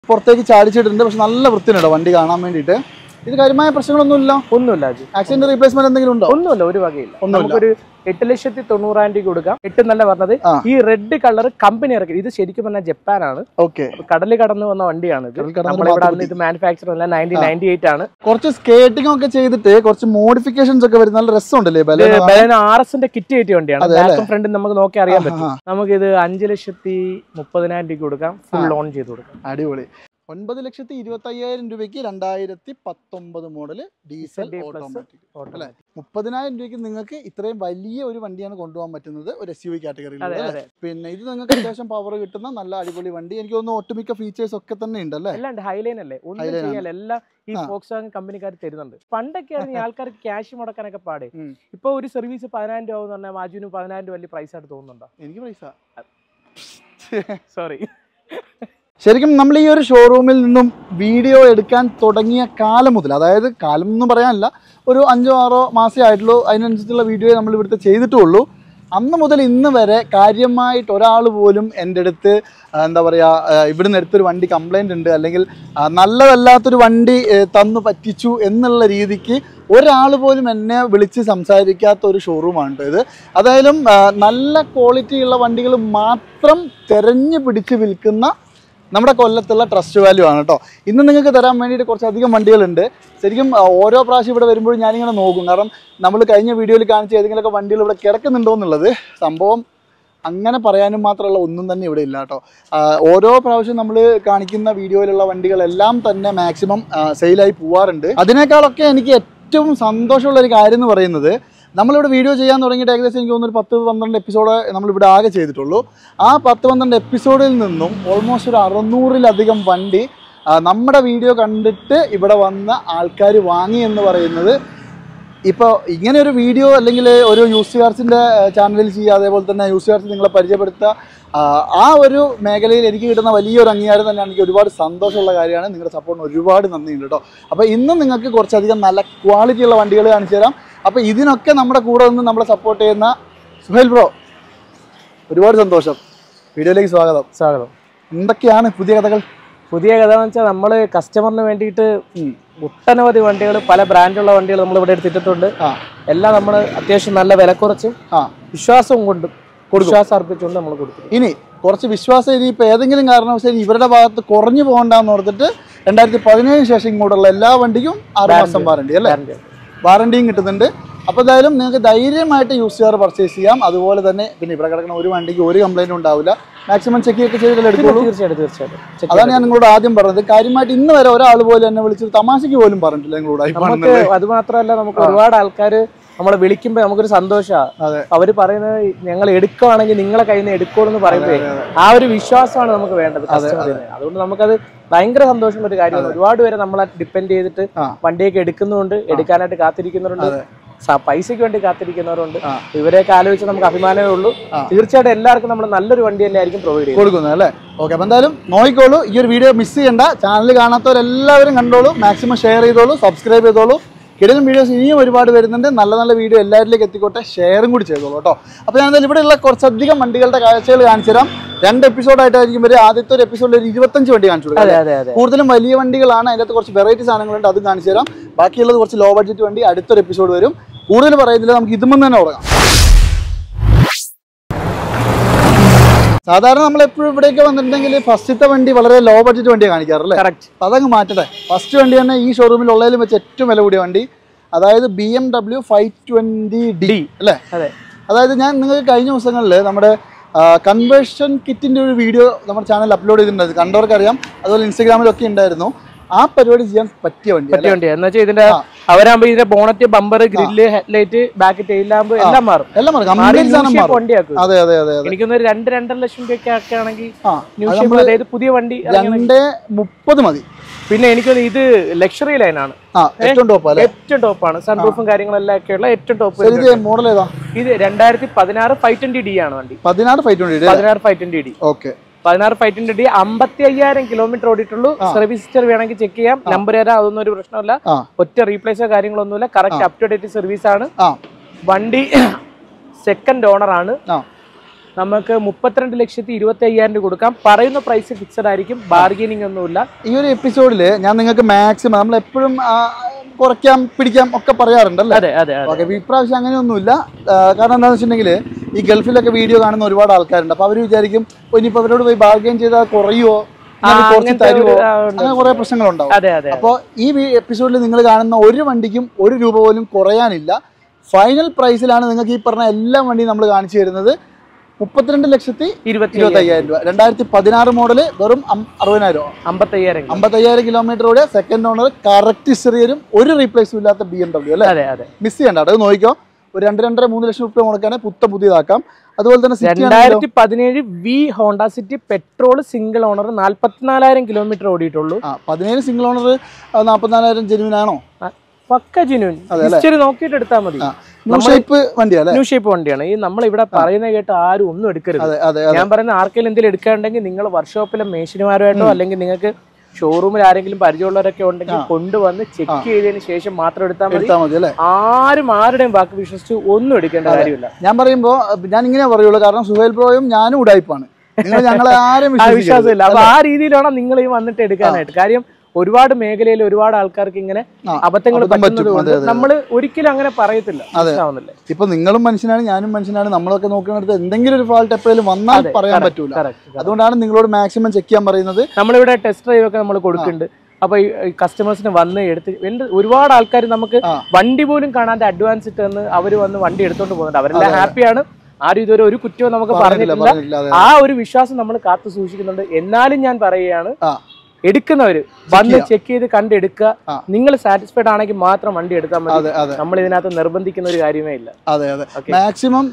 പുറത്തേക്ക് ചാടിച്ചിട്ടുണ്ട് പക്ഷെ നല്ല വൃത്തിയുണ്ട് വണ്ടി കാണാൻ വേണ്ടിയിട്ട് ഇത് കാര്യമായ പ്രശ്നങ്ങളൊന്നുമില്ല ഒന്നുമില്ല അജി ആക്സിഡന്റ് റീപ്ലേസ്മെന്റ് എന്തെങ്കിലും ഉണ്ടോ ഒന്നുമില്ല ഒരു വകയില്ല ഒന്നുമില്ല. നമുക്കൊരു എട്ട് ലക്ഷത്തി തൊണ്ണൂറായിരം രൂപ കൊടുക്കാം എട്ട് നല്ല പറഞ്ഞത് ആ. ഈ റെഡ് കളർ കമ്പനി ഇറക്കി ഇത് ശരിക്കും പറഞ്ഞാൽ ജപ്പാനാണ് ഓക്കെ കടലിൽ കടന്നു വന്ന വണ്ടിയാണ് ഇത് കടലിൽ കടന്ന് നമ്മളിവിടെ ഭാഗത്ത് അന്ന് ഇത് മാനുഫാക്ചർ അല്ല നയൻറ്റീൻ നയൻറ്റി എയ്റ്റ് ആണ് കുറച്ച് സ്കേറ്റിംഗ് ഒക്കെ ചെയ്തിട്ട് കുറച്ച് മോഡിഫിക്കേഷൻസ് ഒക്കെ വരുന്ന നല്ല രസമുണ്ടല്ലേ ബലന ബലേനോ ആർ എസിന്റെ കിറ്റ് കയറ്റിയ വണ്ടിയാണ് അതെ ബാക്കും ഫ്രണ്ടും നമുക്ക് നോക്കി അറിയാൻ പറ്റും ആ. നമുക്ക് ഇത് അഞ്ച് ലക്ഷത്തി മുപ്പതിനായിരം രൂപ കൊടുക്കാം ഫുൾ ലോൺ ചെയ്ത് കൊടുക്കാം അടിപൊളി ഒൻപത് ലക്ഷത്തി ഇരുപത്തി അയ്യായിരം രൂപയ്ക്ക് രണ്ടായിരത്തി പത്തൊമ്പത് model diesel D plus automatic അല്ലേ മുപ്പതിനായിരം രൂപയ്ക്ക് നിങ്ങൾക്ക് ഇത്രയും വലിയ ഒരു വണ്ടിയാണ് കൊണ്ടുപോകാൻ പറ്റുന്നത് ഒരു എസ് യു വി കാറ്റഗറിയിൽ അതെ അതെ പിന്നെ ഇത് നിങ്ങൾക്ക് അത്യാവശ്യം പവർ കിട്ടുന്ന നല്ല അടിപൊളി വണ്ടി എനിക്ക് തോന്നുന്നു ഒട്ടുമിക്ക ഫീച്ചേഴ്സ് ഒക്കെ തന്നെ ഉണ്ട് അല്ലേ അല്ലാണ്ട് ഹൈലൈൻ അല്ലേ ഒന്നും Highline ആണ്. ചെയ്യാല്ല എല്ലാം ഈ ആ. ഫോക്സ് വാങ്ങൻ കമ്പനിക്കാർ തരുന്നുണ്ട് പണ്ടൊക്കെ ആണെങ്കിൽ ആൾക്കാർക്ക് ക്യാഷ് മുടക്കാനൊക്കെ പാടെ ഉം. ഇപ്പൊ ഒരു സർവീസ് പതിനായിരം രൂപ എന്ന് പറഞ്ഞാൽ മാജുവിന് പതിനായിരം രൂപ വലിയ പ്രൈസ് ആയിട്ട് തോന്നുന്നുണ്ടോ എനിക്ക് പൈസ സോറി ശരിക്കും നമ്മൾ ഈ ഒരു ഷോറൂമിൽ നിന്നും വീഡിയോ എടുക്കാൻ തുടങ്ങിയ കാലം മുതൽ അതായത് കാലം എന്ന് പറയാനല്ല ഒരു അഞ്ചോ ആറോ മാസേ ആയിട്ടുള്ളൂ അതിനനുസരിച്ചുള്ള വീഡിയോ നമ്മൾ ഇവിടുത്തെ ചെയ്തിട്ടുള്ളൂ അന്ന് മുതൽ ഇന്ന് വരെ കാര്യമായിട്ട് ഒരാൾ പോലും എൻ്റെ അടുത്ത് ആ, എന്താ പറയുക ഇവിടുന്ന് എടുത്തൊരു വണ്ടി കംപ്ലൈൻ്റ് ഉണ്ട് അല്ലെങ്കിൽ ആ, നല്ലതല്ലാത്തൊരു വണ്ടി ഏ, തന്നു പറ്റിച്ചു എന്നുള്ള രീതിക്ക് ഒരാൾ പോലും എന്നെ വിളിച്ച് സംസാരിക്കാത്ത ഒരു ഷോറൂമാണ് കേട്ടോ ഇത് അതായാലും ആ, നല്ല ക്വാളിറ്റിയുള്ള വണ്ടികൾ മാത്രം തിരഞ്ഞു പിടിച്ച് വിൽക്കുന്ന നമ്മുടെ കൊല്ലത്തുള്ള ട്രസ്റ്റ് വാല്യൂ ആണ് കേട്ടോ ഇന്ന് നിങ്ങൾക്ക് തരാൻ വേണ്ടിയിട്ട് കുറച്ചധികം വണ്ടികളുണ്ട് ശരിക്കും ആ, ഓരോ പ്രാവശ്യം ഇവിടെ വരുമ്പോഴും ഞാനിങ്ങനെ നോക്കും കാരണം നമ്മൾ കഴിഞ്ഞ വീഡിയോയിൽ കാണിച്ച ഏതെങ്കിലുമൊക്കെ വണ്ടികൾ ഇവിടെ കിടക്കുന്നുണ്ടോ എന്നുള്ളത് സംഭവം അങ്ങനെ പറയാനും മാത്രമുള്ള ഒന്നും തന്നെ ഇവിടെ ഇല്ല കേട്ടോ ആ, ഓരോ പ്രാവശ്യം നമ്മൾ കാണിക്കുന്ന വീഡിയോയിലുള്ള വണ്ടികളെല്ലാം തന്നെ മാക്സിമം സെയിലായി പോവാറുണ്ട് അതിനേക്കാളൊക്കെ എനിക്ക് ഏറ്റവും സന്തോഷമുള്ള ഒരു കാര്യം എന്ന് പറയുന്നത് നമ്മളിവിടെ വീഡിയോ ചെയ്യാൻ തുടങ്ങിയിട്ട് ഏകദേശം എനിക്ക് തോന്നുന്നു ഒരു പത്ത് പന്ത്രണ്ട് എപ്പിസോഡ് നമ്മളിവിടെ ആകെ ചെയ്തിട്ടുള്ളൂ ആ പത്ത് പന്ത്രണ്ട് എപ്പിസോഡിൽ നിന്നും ഓൾമോസ്റ്റ് ഒരു അറുന്നൂറിലധികം വണ്ടി ആ, നമ്മുടെ വീഡിയോ കണ്ടിട്ട് ഇവിടെ വന്ന ആൾക്കാർ വാങ്ങി എന്ന് പറയുന്നത് ഇപ്പോൾ ഇങ്ങനെ ഒരു വീഡിയോ അല്ലെങ്കിൽ ഒരു യൂസ് കാർസിൻ്റെ ചാനലിൽ ചെയ്യുക അതേപോലെ തന്നെ യൂസ് കാർസ് നിങ്ങളെ പരിചയപ്പെടുത്തുക ആ, ആ ഒരു മേഖലയിൽ എനിക്ക് കിട്ടുന്ന വലിയൊരു അംഗീകാരം തന്നെയാണ് എനിക്ക് ഒരുപാട് സന്തോഷമുള്ള കാര്യമാണ് നിങ്ങളുടെ സപ്പോർട്ടിന് ഒരുപാട് നന്ദിയുണ്ട് കേട്ടോ അപ്പോൾ ഇന്നും നിങ്ങൾക്ക് കുറച്ചധികം നല്ല ക്വാളിറ്റിയുള്ള വണ്ടികൾ കാണിച്ചു തരാം അപ്പോൾ ഇതിനൊക്കെ നമ്മുടെ കൂടെ നിന്ന് നമ്മളെ സപ്പോർട്ട് ചെയ്യുന്ന സുഹൈൽ ബ്രോ ഒരുപാട് സന്തോഷം വീഡിയോയിലേക്ക് സ്വാഗതം സ്വാഗതം എന്തൊക്കെയാണ് പുതിയ കഥകൾ പുതിയ കഥ എന്ന് വെച്ചാൽ നമ്മൾ കസ്റ്റമറിന് വേണ്ടിയിട്ട് ഒട്ടനവധി വണ്ടികൾ പല ബ്രാൻഡുള്ള വണ്ടികൾ നമ്മൾ ഇവിടെ എടുത്തിട്ടുണ്ട് ആ എല്ലാം നമ്മൾ അത്യാവശ്യം നല്ല വില കുറച്ചും ആ വിശ്വാസവും കൊണ്ടും വിശ്വാസം അർപ്പിച്ചുകൊണ്ട് നമ്മൾ കൊടുത്തിട്ടുണ്ട് ഇനി കുറച്ച് വിശ്വാസം ഇനിയിപ്പോൾ ഏതെങ്കിലും കാരണവശാൽ ഇവരുടെ ഭാഗത്ത് കുറഞ്ഞു പോകണ്ടെന്ന് ഓർത്തിട്ട് രണ്ടായിരത്തി പതിനേഴിന് ശേഷം ഇങ്ങോട്ടുള്ള എല്ലാ വണ്ടിക്കും ആറ് മാസം വാറണ്ടി അല്ലേ Guarantee. വാറണ്ടിയും കിട്ടുന്നുണ്ട് അപ്പോൾ എന്തായാലും നിങ്ങൾക്ക് ധൈര്യമായിട്ട് യൂസ് ചെയ്യാറ് പർച്ചേസ് ചെയ്യാം അതുപോലെ തന്നെ പിന്നെ ഇവിടെ കിടക്കുന്ന ഒരു വണ്ടിക്ക് ഒരു കംപ്ലൈൻറ്റും ഉണ്ടാവില്ല മാക്സിമം ചെക്ക് ഒക്കെ ചെയ്തിട്ടല്ലേ എടുക്കുള്ളൂ തീർച്ചയായിട്ടും തീർച്ചയായിട്ടും Check അതാണ് ഞാൻ നിങ്ങളോട് ആദ്യം പറഞ്ഞത് കാര്യമായിട്ട് ഇന്ന് വരെ ഒരാൾ പോലും എന്നെ വിളിച്ചൊരു തമാശയ്ക്ക് പോലും പറഞ്ഞിട്ടില്ല നിങ്ങളോട് ഈ നമുക്ക് കാണുന്നത് അത് മാത്രമല്ല നമുക്ക് ഒരുപാട് ആൾക്കാർ നമ്മളെ വിളിക്കുമ്പോ നമുക്കൊരു സന്തോഷമാണ് അതെ അവര് പറയുന്നത് ഞങ്ങൾ എടുക്കുവാണെങ്കിൽ നിങ്ങളെ കയ്യിൽ നിന്ന് എടുക്കുള്ളൂ എന്ന് പറയുമ്പോഴേ ആ ഒരു വിശ്വാസമാണ് നമുക്ക് വേണ്ടത് കസ്റ്റമറിന് അതുകൊണ്ട് നമുക്കത് ഭയങ്കര സന്തോഷമുള്ള ഒരു കാര്യമാണ് ഒരുപാട് പേരെ നമ്മളെ ഡിപ്പെൻഡ് ചെയ്തിട്ട് ആ. വണ്ടിയൊക്കെ എടുക്കുന്നുണ്ട് എടുക്കാനായിട്ട് കാത്തിരിക്കുന്നവരുണ്ട് സ- പൈസയ്ക്ക് വേണ്ടി കാത്തിരിക്കുന്നവരുണ്ട് ആ. ഇവരെയൊക്കെ ആലോചിച്ച് നമുക്ക് അഭിമാനമേ ഉള്ളൂ ആ. തീർച്ചയായിട്ടും എല്ലാവർക്കും നമ്മൾ നല്ലൊരു വണ്ടി തന്നെ ആയിരിക്കും പ്രൊവൈഡ് ചെയ്യുന്നത് കൊടുക്കുന്നത് അല്ലേ ഓക്കെ അപ്പം എന്തായാലും നോക്കിക്കോളൂ ഈ ഒരു വീഡിയോ മിസ് ചെയ്യണ്ട ചാനൽ കാണാത്തവരെല്ലാവരും കണ്ടോളൂ മാക്സിമം ഷെയർ ചെയ്തോളൂ സബ്സ്ക്രൈബ് ചെയ്തോളൂ കിടലും വീഡിയോസ് ഇനിയും ഒരുപാട് വരുന്നുണ്ട് നല്ല നല്ല വീഡിയോ എല്ലാവരിലേക്ക് എത്തിക്കോട്ടെ ഷെയറും കൂടി ചെയ്തോളൂ കേട്ടോ അപ്പോൾ ഞാൻ എന്തായാലും ഇവിടെയുള്ള കുറച്ചധികം വണ്ടികളുടെ കാഴ്ചകൾ കാണിച്ചു തരാം രണ്ട് എപ്പിസോഡായിട്ടായിരിക്കും വരെ ആദ്യത്തെ ഒരു എപ്പിസോഡിൽ ഒരു ഇരുപത്തഞ്ച് വണ്ടി കാണിച്ചു കൊടുക്കാം അതെ അതെ അതെ കൂടുതലും വലിയ വണ്ടികളാണ് അതിനകത്ത് കുറച്ച് വെറൈറ്റി സാധനങ്ങളുണ്ട് അത് കാണിച്ചു തരാം ബാക്കിയുള്ളത് കുറച്ച് ലോ ബഡ്ജറ്റ് വണ്ടി അടുത്തൊരു എപ്പിസോഡ് വരും കൂടുതൽ പറയുന്നില്ല നമുക്ക് ഇതുമെന്ന് തന്നെ തുടങ്ങാം സാധാരണ നമ്മൾ എപ്പോഴും ഇവിടെയൊക്കെ വന്നിട്ടുണ്ടെങ്കിൽ ഫസ്റ്റത്തെ വണ്ടി വളരെ ലോ ബഡ്ജറ്റ് വണ്ടിയാണ് കാണിക്കാറല്ലേ കറക്റ്റ് അപ്പൊ അതങ്ങ് മാറ്റട്ടെ ഫസ്റ്റ് വണ്ടി തന്നെ ഈ ഷോറൂമിൽ ഉള്ളതിലും വെച്ച് ഏറ്റവും വില കൂടിയ വണ്ടി അതായത് B M W five twenty D അല്ലേ അതെ അതായത് ഞാൻ നിങ്ങൾക്ക് കഴിഞ്ഞ ദിവസങ്ങളിൽ നമ്മുടെ കൺവേർഷൻ കിറ്റിന്റെ ഒരു വീഡിയോ നമ്മുടെ ചാനലിൽ അപ്ലോഡ് ചെയ്തിട്ടുണ്ടായിരുന്നു കണ്ടവർക്കറിയാം അതുപോലെ ഇൻസ്റ്റാഗ്രാമിലൊക്കെ ഉണ്ടായിരുന്നു ആ പരിപാടി ചെയ്യാൻ പറ്റിയ വണ്ടി പറ്റിയ വണ്ടിയാണ് എന്ന് വെച്ചാൽ ഇതിന്റെ അവരാകുമ്പോ ഇതിന്റെ bonnet bumper grill headlight back tail lamp എല്ലാം മാറും എല്ലാം മാറും മാറി കംപ്ലീറ്റ് സാധനം new shape മാറും വണ്ടിയാക്കും അതെ അതെ അതെ അതെ എനിക്കൊന്ന് രണ്ട് രണ്ടര ലക്ഷം രൂപയൊക്കെ ഒക്കെ ആണെങ്കിൽ ആ ന്യൂ അത് ഷേപ്പ് നമ്മള് അതായത് പുതിയ വണ്ടി ഇറങ്ങുന്ന- രണ്ട് മുപ്പത് മതി പിന്നെ എനിക്കൊന്ന് ഇത് ലക്ഷറി ലൈനാണ് ആ ഏറ്റവും ടോപ്പ് അല്ലേ ഏറ്റവും ടോപ്പാണ് സൺറൂഫും കാര്യങ്ങളെല്ലാം ഒക്കെയുള്ള ഏറ്റവും ടോപ്പ് ശരി, ഇത് മോഡൽ ഏതാ ഇത് രണ്ടായിരത്തി പതിനാറ് ഫൈവ് ട്വന്റി ഡി ആണ് വണ്ടി പതിനാറ് ഫൈവ് ട്വന്റി പതിനാറ് ഫൈവ് ട്വന്റി ഡി ഓക്കെ പതിനാറ് ഫൈവ് ട്വന്റി ഡി അമ്പത്തി അയ്യായിരം കിലോമീറ്റർ ഓടിയിട്ടുള്ളൂ സർവീസ് ഹിസ്റ്ററി വേണമെങ്കിൽ ചെക്ക് ചെയ്യാം നമ്പർ തരാം അതൊന്നും ഒരു പ്രശ്നമല്ല ആ ഒറ്റ റീപ്ലേസോ കാര്യങ്ങളൊന്നുമില്ല correct up to date service ആണ് ആ വണ്ടി സെക്കൻഡ് ഓണർ ആണ് ആ നമുക്ക് മുപ്പത്തിരണ്ട് ലക്ഷത്തി ഇരുപത്തി അയ്യായിരം രൂപ കൊടുക്കാം പറയുന്ന പ്രൈസ് ഫിക്സഡ് ആയിരിക്കും ബാർഗനിങ് ഒന്നുമില്ല ഈ ഒരു എപ്പിസോഡിൽ ഞാൻ നിങ്ങൾക്ക് മാക്സിമം നമ്മൾ എപ്പോഴും കുറയ്ക്കാം പിടിക്കാം ഒക്കെ പറയാറുണ്ട് അല്ലേ അതെ അതെ അതെ ഓക്കെ ഇപ്രാവശ്യം അങ്ങനെയൊന്നുമില്ല ആ, കാരണം എന്താണെന്ന് വെച്ചിട്ടുണ്ടെങ്കിൽ ഈ ഗൾഫിലൊക്കെ വീഡിയോ കാണുന്ന ഒരുപാട് ആൾക്കാരുണ്ട് അപ്പോൾ അവർ വിചാരിക്കും "ഓ, ഇനിയിപ്പോൾ അവരോട് പോയി ബാർഗെയിൻ ചെയ്താൽ കുറയുമോ ആ, കുറച്ച് അങ്ങനത്തെ തരുമോ ഒരു- ആ, ഉണ്ട്. അങ്ങനെ കുറേ പ്രശ്നങ്ങളുണ്ടാവും അതെ അതെ അപ്പോൾ ഈ എപ്പിസോഡിൽ നിങ്ങൾ കാണുന്ന ഒരു വണ്ടിക്കും ഒരു രൂപ പോലും കുറയാനില്ല ഫൈനൽ പ്രൈസിലാണ് നിങ്ങൾക്ക് ഈ പറഞ്ഞ എല്ലാ വണ്ടിയും നമ്മൾ കാണിച്ചു തരുന്നത് മുപ്പത്തിരണ്ട് ലക്ഷത്തി ഇരുപത്തി ഇരുപത്തി അയ്യായിരം രൂപ രണ്ടായിരത്തി പതിനാറ് മോഡല് വെറും അം- അറുപതിനായിരം അമ്പത്തയ്യായിരം അമ്പത്തയ്യായിരം കിലോമീറ്റർ ഓടിയ സെക്കൻഡ് ഓണർ കറക്റ്റ് ചെറിയൊരു ഒരു റീപ്ലേസും ഇല്ലാത്ത ബി എം ഡബ്ല്യു അല്ലേ അതെ അതെ മിസ് ചെയ്യണ്ട കേട്ടോ. അത് നോക്കിക്കോ ഒരു രണ്ട് രണ്ടര മൂന്ന് ലക്ഷം റുപ്യ മുടക്കാനെ പുത്ത പുതിയതാക്കാം അതുപോലെ തന്നെ സിറ്റി ആണെങ്കിലോ രണ്ടായിരത്തി പതിനേഴ് V Honda City petrol single owner നാല്പത്തിനാലായിരം കിലോമീറ്റർ ഓടിയിട്ടുള്ളൂ ആ പതിനേഴ് സിംഗിൾ ഓണർ നാൽപ്പത്തിനാലായിരം ജെനുവിൻ ആണോ ആ, പക്ക ജെന്യൂൻ ഹിസ്റ്ററി നോക്കിയിട്ട് എടുത്താൽ മതി ന്യൂ ഷേപ്പ് വണ്ടിയാ അല്ലേ ന്യൂ ഷേപ്പ് വണ്ടിയാണ് ഈ നമ്മൾ ഇവിടെ പറയുന്ന കേട്ട് ആരും ഒന്നും എടുക്കരുത് അതെ അതെ അതെ ഞാൻ പറയുന്ന ആർക്കെങ്കിലും എന്തെങ്കിലും എടുക്കാനുണ്ടെങ്കിൽ നിങ്ങൾ വർക്ക്ഷോപ്പിലെ മേശിനിമാരുമായിട്ടോ അല്ലെങ്കിൽ നിങ്ങൾക്ക് ഷോറൂമിൽ ആരെങ്കിലും പരിചയമുള്ളവരൊക്കെ ഉണ്ടെങ്കിൽ കൊണ്ടുവന്ന് ചെക്ക് ചെയ്തതിന് ശേഷം മാത്രം എടുത്താൽ മതി എടുത്താൽ മതി അല്ലേ ആരും ആരുടെയും വാക്ക് വിശ്വസിച്ച് ഒന്നും എടുക്കേണ്ട കാര്യമില്ല ഞാൻ പറയുമ്പോ ഞാൻ ഇങ്ങനെ പറയുള്ളൂ കാരണം സുഹേൽ പ്രോയും ഞാനും ഉടായിപ്പാണ് നിങ്ങൾ ഞങ്ങളെ ആരും ആ വിശ്വസിക്കരുത്. വിശ്വാസമില്ല അപ്പൊ ആ രീതിയിൽ വേണം നിങ്ങൾ ഈ വന്നിട്ട് എടുക്കാനായിട്ട് കാര്യം ഒരുപാട് മേഖലയിൽ ഒരുപാട് ആൾക്കാർക്ക് ഇങ്ങനെ ആ, അബദ്ധങ്ങൾ അബദ്ധം പറ്റുന്നത് പറ്റും. കൊണ്ട് അതെ, അതെ. നമ്മൾ ഒരിക്കലും അങ്ങനെ പറയത്തില്ല മനസ്സിലാവുന്നില്ലേ ഇപ്പൊ നിങ്ങളും മനുഷ്യനാണ് ഞാനും മനുഷ്യനാണ് നമ്മളൊക്കെ നോക്കുന്നിടത്ത് എന്തെങ്കിലും ഒരു ഫാൾട്ട് എപ്പോഴും വന്നാൽ പറയാൻ പറ്റൂല കറക്റ്റ് അതുകൊണ്ടാണ് നിങ്ങളോട് മാക്സിമം ചെക്ക് ചെയ്യാൻ പറയുന്നത് നമ്മളിവിടെ ടെസ്റ്റ് ഡ്രൈവ് ഒക്കെ നമ്മൾ കൊടുക്കുന്നുണ്ട് അപ്പൊ ഈ കസ്റ്റമേഴ്സിന് വന്ന് എടുത്ത് എന്ത് ഒരുപാട് ആൾക്കാർ നമുക്ക് ആ. വണ്ടി പോലും കാണാതെ അഡ്വാൻസ് ഇട്ട് തന്ന് അവർ വന്ന് വണ്ടി എടുത്തോണ്ട് പോകുന്നുണ്ട് അവരെല്ലാം ഹാപ്പിയാണ് ആരും ഇതുവരെ ഒരു കുറ്റവും നമുക്ക് പറഞ്ഞിട്ടില്ല പറഞ്ഞിട്ടില്ല പറഞ്ഞിട്ടില്ല അതെ ആ ഒരു വിശ്വാസം നമ്മൾ കാത്തു സൂക്ഷിക്കുന്നുണ്ട് എന്നാലും ഞാൻ പറയുകയാണ് ആ എടുക്കുന്നവര് വന്ന് ചെക്ക് ചെയ്ത് കണ്ടെടുക്കുക ആ. നിങ്ങൾ സാറ്റിസ്ഫൈഡ് ആണെങ്കിൽ മാത്രം വണ്ടി എടുത്താൽ മതി അതെ അതെ നമ്മൾ ഇതിനകത്ത് നിർബന്ധിക്കുന്ന ഒരു കാര്യമേ ഇല്ല അതെ അതെ Okay. മാക്സിമം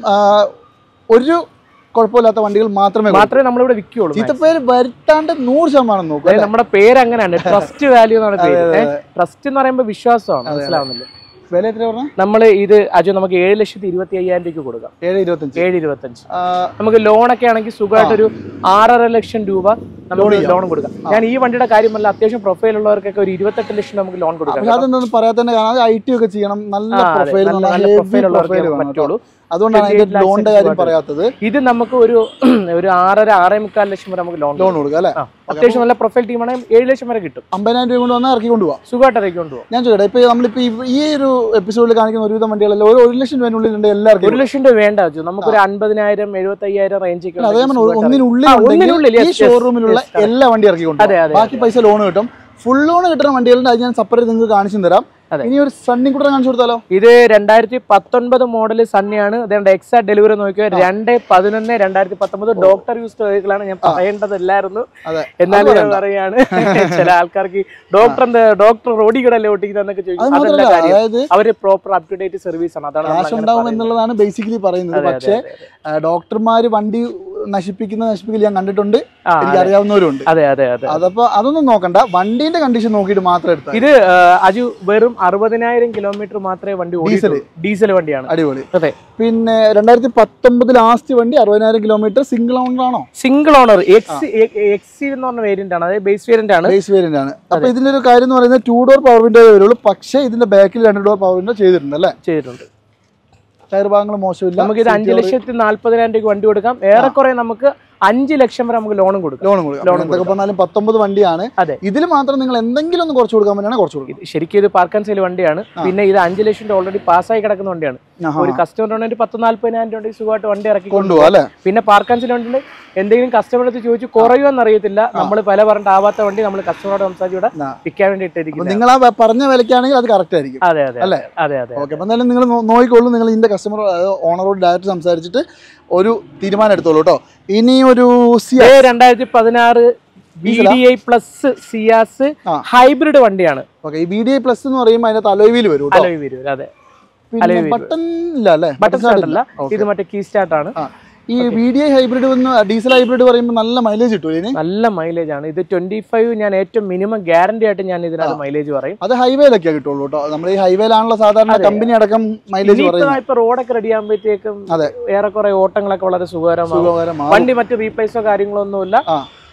ഒരു കുഴപ്പമില്ലാത്ത വണ്ടികൾ മാത്രമേ കൊടുക്കൂ. മാത്രമേ നമ്മളിവിടെ വിൽക്കുള്ളൂ ചീത്തപ്പേര് വരുത്താണ്ട് നൂറ് ശതമാനം നോക്കും അതായത് നമ്മുടെ പേര് അങ്ങനെയാണ് ട്രസ്റ്റ് വാല്യൂ എന്നാണ് പേര് ട്രസ്റ്റ് എന്ന് പറയുമ്പോൾ വിശ്വാസമാണ് മനസ്സിലാവുന്നില്ല വില എത്ര പറഞ്ഞ നമ്മൾ ഇത് അജു നമുക്ക് ഏഴ് ലക്ഷത്തി ഇരുപത്തി അയ്യായിരം രൂപയ്ക്ക് കൊടുക്കാം ഏഴ് ഇരുപത്തഞ്ച് ഏഴ് ഇരുപത്തഞ്ച് ആ, നമുക്ക് ലോണൊക്കെ ആണെങ്കിൽ സുഖമായിട്ടൊരു ആറര ലക്ഷം രൂപ നമുക്ക് ലോൺ കൊടുക്കാം ഞാൻ ഈ വണ്ടിയുടെ കാര്യമല്ല അത്യാവശ്യം പ്രൊഫൈൽ ഉള്ളവർക്കൊക്കെ ഒരു ഇരുപത്തെട്ട് ലക്ഷം നമുക്ക് ലോൺ കൊടുക്കാം പക്ഷെ അതെന്തൊന്നും പറയാത്തന്നെ കാരണം അത് ഐ ടി ഒക്കെ ചെയ്യണം നല്ല ആ, അതെ. പ്രൊഫൈൽ നല്ല- നല്ല profile ഉള്ളവർക്കേ പറ്റുള്ളൂ. അതുകൊണ്ടാണ് അതിന്റെ 28 lakhs ലോണിന്റെ കാര്യം പറയാത്തത് ഇത് നമുക്ക് ഒരു ഒരു ആറര ആറേ മുക്കാൽ ലക്ഷം വരെ നമുക്ക് ലോൺ ലോൺ കൊടുക്കുക അല്ലെ അത്യാവശ്യം നല്ല പ്രൊഫൈൽ ടീമാണെങ്കിൽ ഏഴ് ലക്ഷം വരെ കിട്ടും അമ്പതിനായിരം രൂപ കൊണ്ട് വന്നാൽ ഇറക്കി കൊണ്ടുപോകാം സുഖമായിട്ട് ഇറക്കി കൊണ്ടുപോകും ഞാൻ ചോദിക്കട്ടെ ഇപ്പൊ നമ്മളിപ്പോ ഈ- ഈ ഒരു എപ്പിസോഡിൽ കാണിക്കുന്ന ഒരുവിധം വണ്ടികളെല്ലാം ഒരു ഒരു ലക്ഷം രൂപനുള്ളിൽ ഉണ്ട് എല്ലാവർക്കും ഒരു ലക്ഷം രൂപ വേണ്ട അജു നമുക്കൊരു അൻപതിനായിരം എഴുപത്തി അയ്യായിരം റേഞ്ച് അതേ ഒന്നിനുള്ളിൽ ആ, ഉണ്ടെങ്കിൽ ഒന്നിനുള്ളിൽ, yes, ഈ yes, ഷോറൂമിലുള്ള yes, correct. എല്ലാ വണ്ടി ഇറക്കി അതെ, കൊണ്ടുപോകും അതെ, ബാക്കി പൈസ ലോൺ കിട്ടും ഫുൾ ലോൺ കിട്ടുന്ന വണ്ടികളുണ്ട് അത് ഞാൻ സെപ്പറേറ്റ് നിങ്ങൾക്ക് കാണിച്ചു തരാം അതെ. ഇനി ഒരു സണ്ണി കൂടെ കാണിച്ചു കൊടുത്താലോ ഇത് രണ്ടായിരത്തി പത്തൊൻപത് മോഡൽ സണ്ണിയാണ് അതുകൊണ്ട് എക്സാക്ട് ഡെലിവറി നോക്കിയോ രണ്ട് പതിനൊന്ന് രണ്ടായിരത്തി പത്തൊമ്പത് ഡോക്ടർ യൂസ്ഡ് വെഹിക്കിളാണ് ഞാൻ പറയേണ്ടതല്ലായിരുന്നു അതെ എന്നാലും ഞാൻ പറയാണ് ചില ആൾക്കാർക്ക് ഡോക്ടർ എന്താ ഡോക്ടർ റോഡി കൂടെ അല്ലേ ഓട്ടിക്കുന്നതെന്നൊക്കെ അത് ചോദിക്കും അതല്ല മാത്രമല്ല കാര്യം അതായത് അവര് proper up to date service ആണ് അതാണ് നമ്മൾ കാശ് അങ്ങനെ ഉണ്ടാവും പറയുന്നത്. എന്നുള്ളതാണ് ബേസിക്കലി പറയുന്നത് അതെ, അതെ, പക്ഷേ അതെ, ഡോക്ടർമാർ വണ്ടി നശിപ്പിക്കുന്ന നശിപ്പിക്കൽ ഞാൻ കണ്ടിട്ടുണ്ട് ആ, എനിക്ക് അറിയാവുന്നവരുണ്ട് അതെ അതെ അതെ അതപ്പോ അതൊന്നും നോക്കണ്ട വണ്ടീന്റെ കണ്ടീഷൻ നോക്കിയിട്ട് മാത്രം എടുത്താൽ ഇത് ആ, അജു വെറും അറുപതിനായിരം കിലോമീറ്റർ മാത്രമേ വണ്ടി ഓടിയിട്ടുള്ളൂ ഡീസൽ വണ്ടിയാണ് അടിപൊളി അതെ പിന്നെ രണ്ടായിരത്തി പത്തൊമ്പത് ലാസ്റ്റ് വണ്ടി അറുപതിനായിരം കിലോമീറ്റർ സിംഗിൾ ഓണർ ആണോ സിംഗിൾ ഓണർ എക്സ് എക്സി എന്ന് പറഞ്ഞ വേരിയന്റ് ആണ് അതായത് ബേസ് വേരിയന്റ് ആണ് ബേസ് വേരിയന്റ് ആണ് അപ്പൊ ഇതിന്റെ ഒരു കാര്യം എന്ന് പറയുന്നത് ടൂ ഡോർ പവർ വിൻഡോ വരുള്ളൂ പക്ഷേ ഇതിന്റെ ബാക്കിൽ രണ്ട് ഡോർ പവർ വിൻഡോ ചെയ്തിട്ടുണ്ട് അല്ലേ ചെയ്തിട്ടുണ്ട് ടയർ ഭാഗങ്ങൾ മോശമില്ല നമുക്ക് ഇത് അഞ്ച് ലക്ഷത്തി നാല്പതിനായിരം രൂപയ്ക്ക് വണ്ടി കൊടുക്കാം ഏറെക്കുറെ നമുക്ക് അഞ്ച് ലക്ഷം വരെ നമുക്ക് ലോണും കൊടുക്കാം ലോൺ കൊടുക്കാം എന്തൊക്കെ പറഞ്ഞാലും പത്തൊമ്പത് വണ്ടിയാണ് അതെ. ഇതിൽ മാത്രം നിങ്ങൾ എന്തെങ്കിലും ഒന്ന് കുറച്ച് കൊടുക്കാൻ പറ്റുകയാണെങ്കിൽ കുറച്ച് കൊടുക്കും ഇത് ശരിക്കും ഇത് പാർക്ക് ആൻഡ് സെയിൽ വണ്ടിയാണ് പിന്നെ ഇത് അഞ്ച് ലക്ഷം രൂപ ഓൾറെഡി പാസ്സായി കിടക്കുന്ന വണ്ടിയാണ് ആഹാ. ഒരു കസ്റ്റമർ ഉണ്ടെങ്കിൽ പത്ത് നാല്പതിനായിരം രൂപ സുഖമായിട്ട് വണ്ടി ഇറക്കി കൊണ്ടുപോകാം അല്ലേ പിന്നെ പാർക്ക് ആൻഡ് സെയിൽ വണ്ടിയിൽ എന്തെങ്കിലും കസ്റ്റമർ അടുത്ത് ചോദിച്ചു കുറയുമെന്ന് അറിയത്തില്ല നമ്മൾ പല പറഞ്ഞിട്ടാവാത്ത വണ്ടി നമ്മൾ കസ്റ്റമറോട് സംസാരിച്ച് ഇവിടെ ആ. വിൽക്കാൻ വേണ്ടി അപ്പൊ ഇട്ടിരിക്കുന്നത് നിങ്ങൾ ആ പറഞ്ഞ വിലക്കാണെങ്കിൽ അത് കറക്റ്റ് ആയിരിക്കും അതെ അതെ അല്ലേ? അതെ അതെ ഓക്കെ അപ്പൊ എന്തായാലും നിങ്ങൾ നോക്കിക്കോളൂ നിങ്ങൾ ഇതിന്റെ കസ്റ്റമർ ഓണറോട് ഡയറക്റ്റ് സംസാരിച്ചിട്ട് ഒരു തീരുമാനം എടുത്തോളൂ കേട്ടോ ഇനി ഒരു സിയ ഇത് രണ്ടായിരത്തി പതിനാറ് B D I plus Ciaz ആ. ഹൈബ്രിഡ് വണ്ടിയാണ് ഓക്കെ ഈ ബി ഡി ഐ പ്ലസ് എന്ന് പറയുമ്പോൾ അതിനകത്ത് അലോയിൽ വരും കേട്ടോ അലോയ് വരും അതെ പിന്നെ alloy wheel. ബട്ടൺ ഇല്ല അല്ലേ ബട്ടൺ സ്റ്റാർട്ട് അല്ല Okay. ഇത് മറ്റേ കീ സ്റ്റാർട്ട് ആണ് ആ ഈ ബി ഡി ഐ ഹൈബ്രിഡ് വന്ന് ഡീസൽ ഹൈബ്രിഡ് പറയുമ്പോൾ നല്ല മൈലേജ് കിട്ടും ഇതിന് നല്ല മൈലേജ് ആണ് ഇത് ട്വന്റി ഫൈവ് ഞാൻ ഏറ്റവും മിനിമം ഗ്യാരണ്ടി ആയിട്ട് ഞാൻ ഇതിനകത്ത് മൈലേജ് പറയും അത് ഹൈവേയിലൊക്കെ കിട്ടുള്ളൂ കേട്ടോ നമ്മൾ ഈ ഹൈവേയിലാണല്ലോ സാധാരണ കമ്പനി അടക്കം മൈലേജ് ഇനിയിപ്പോ പറയുന്നത് ഇപ്പൊ റോഡൊക്കെ റെഡി ആകുമ്പോഴത്തേക്കും അതെ. ഏറെക്കുറെ ഓട്ടങ്ങളൊക്കെ വളരെ സുഖകരമാകും സുഖകരമാണ് വണ്ടി മറ്റ് റീപ്ലേസോ കാര്യങ്ങളോ ഒന്നുമില്ല ആ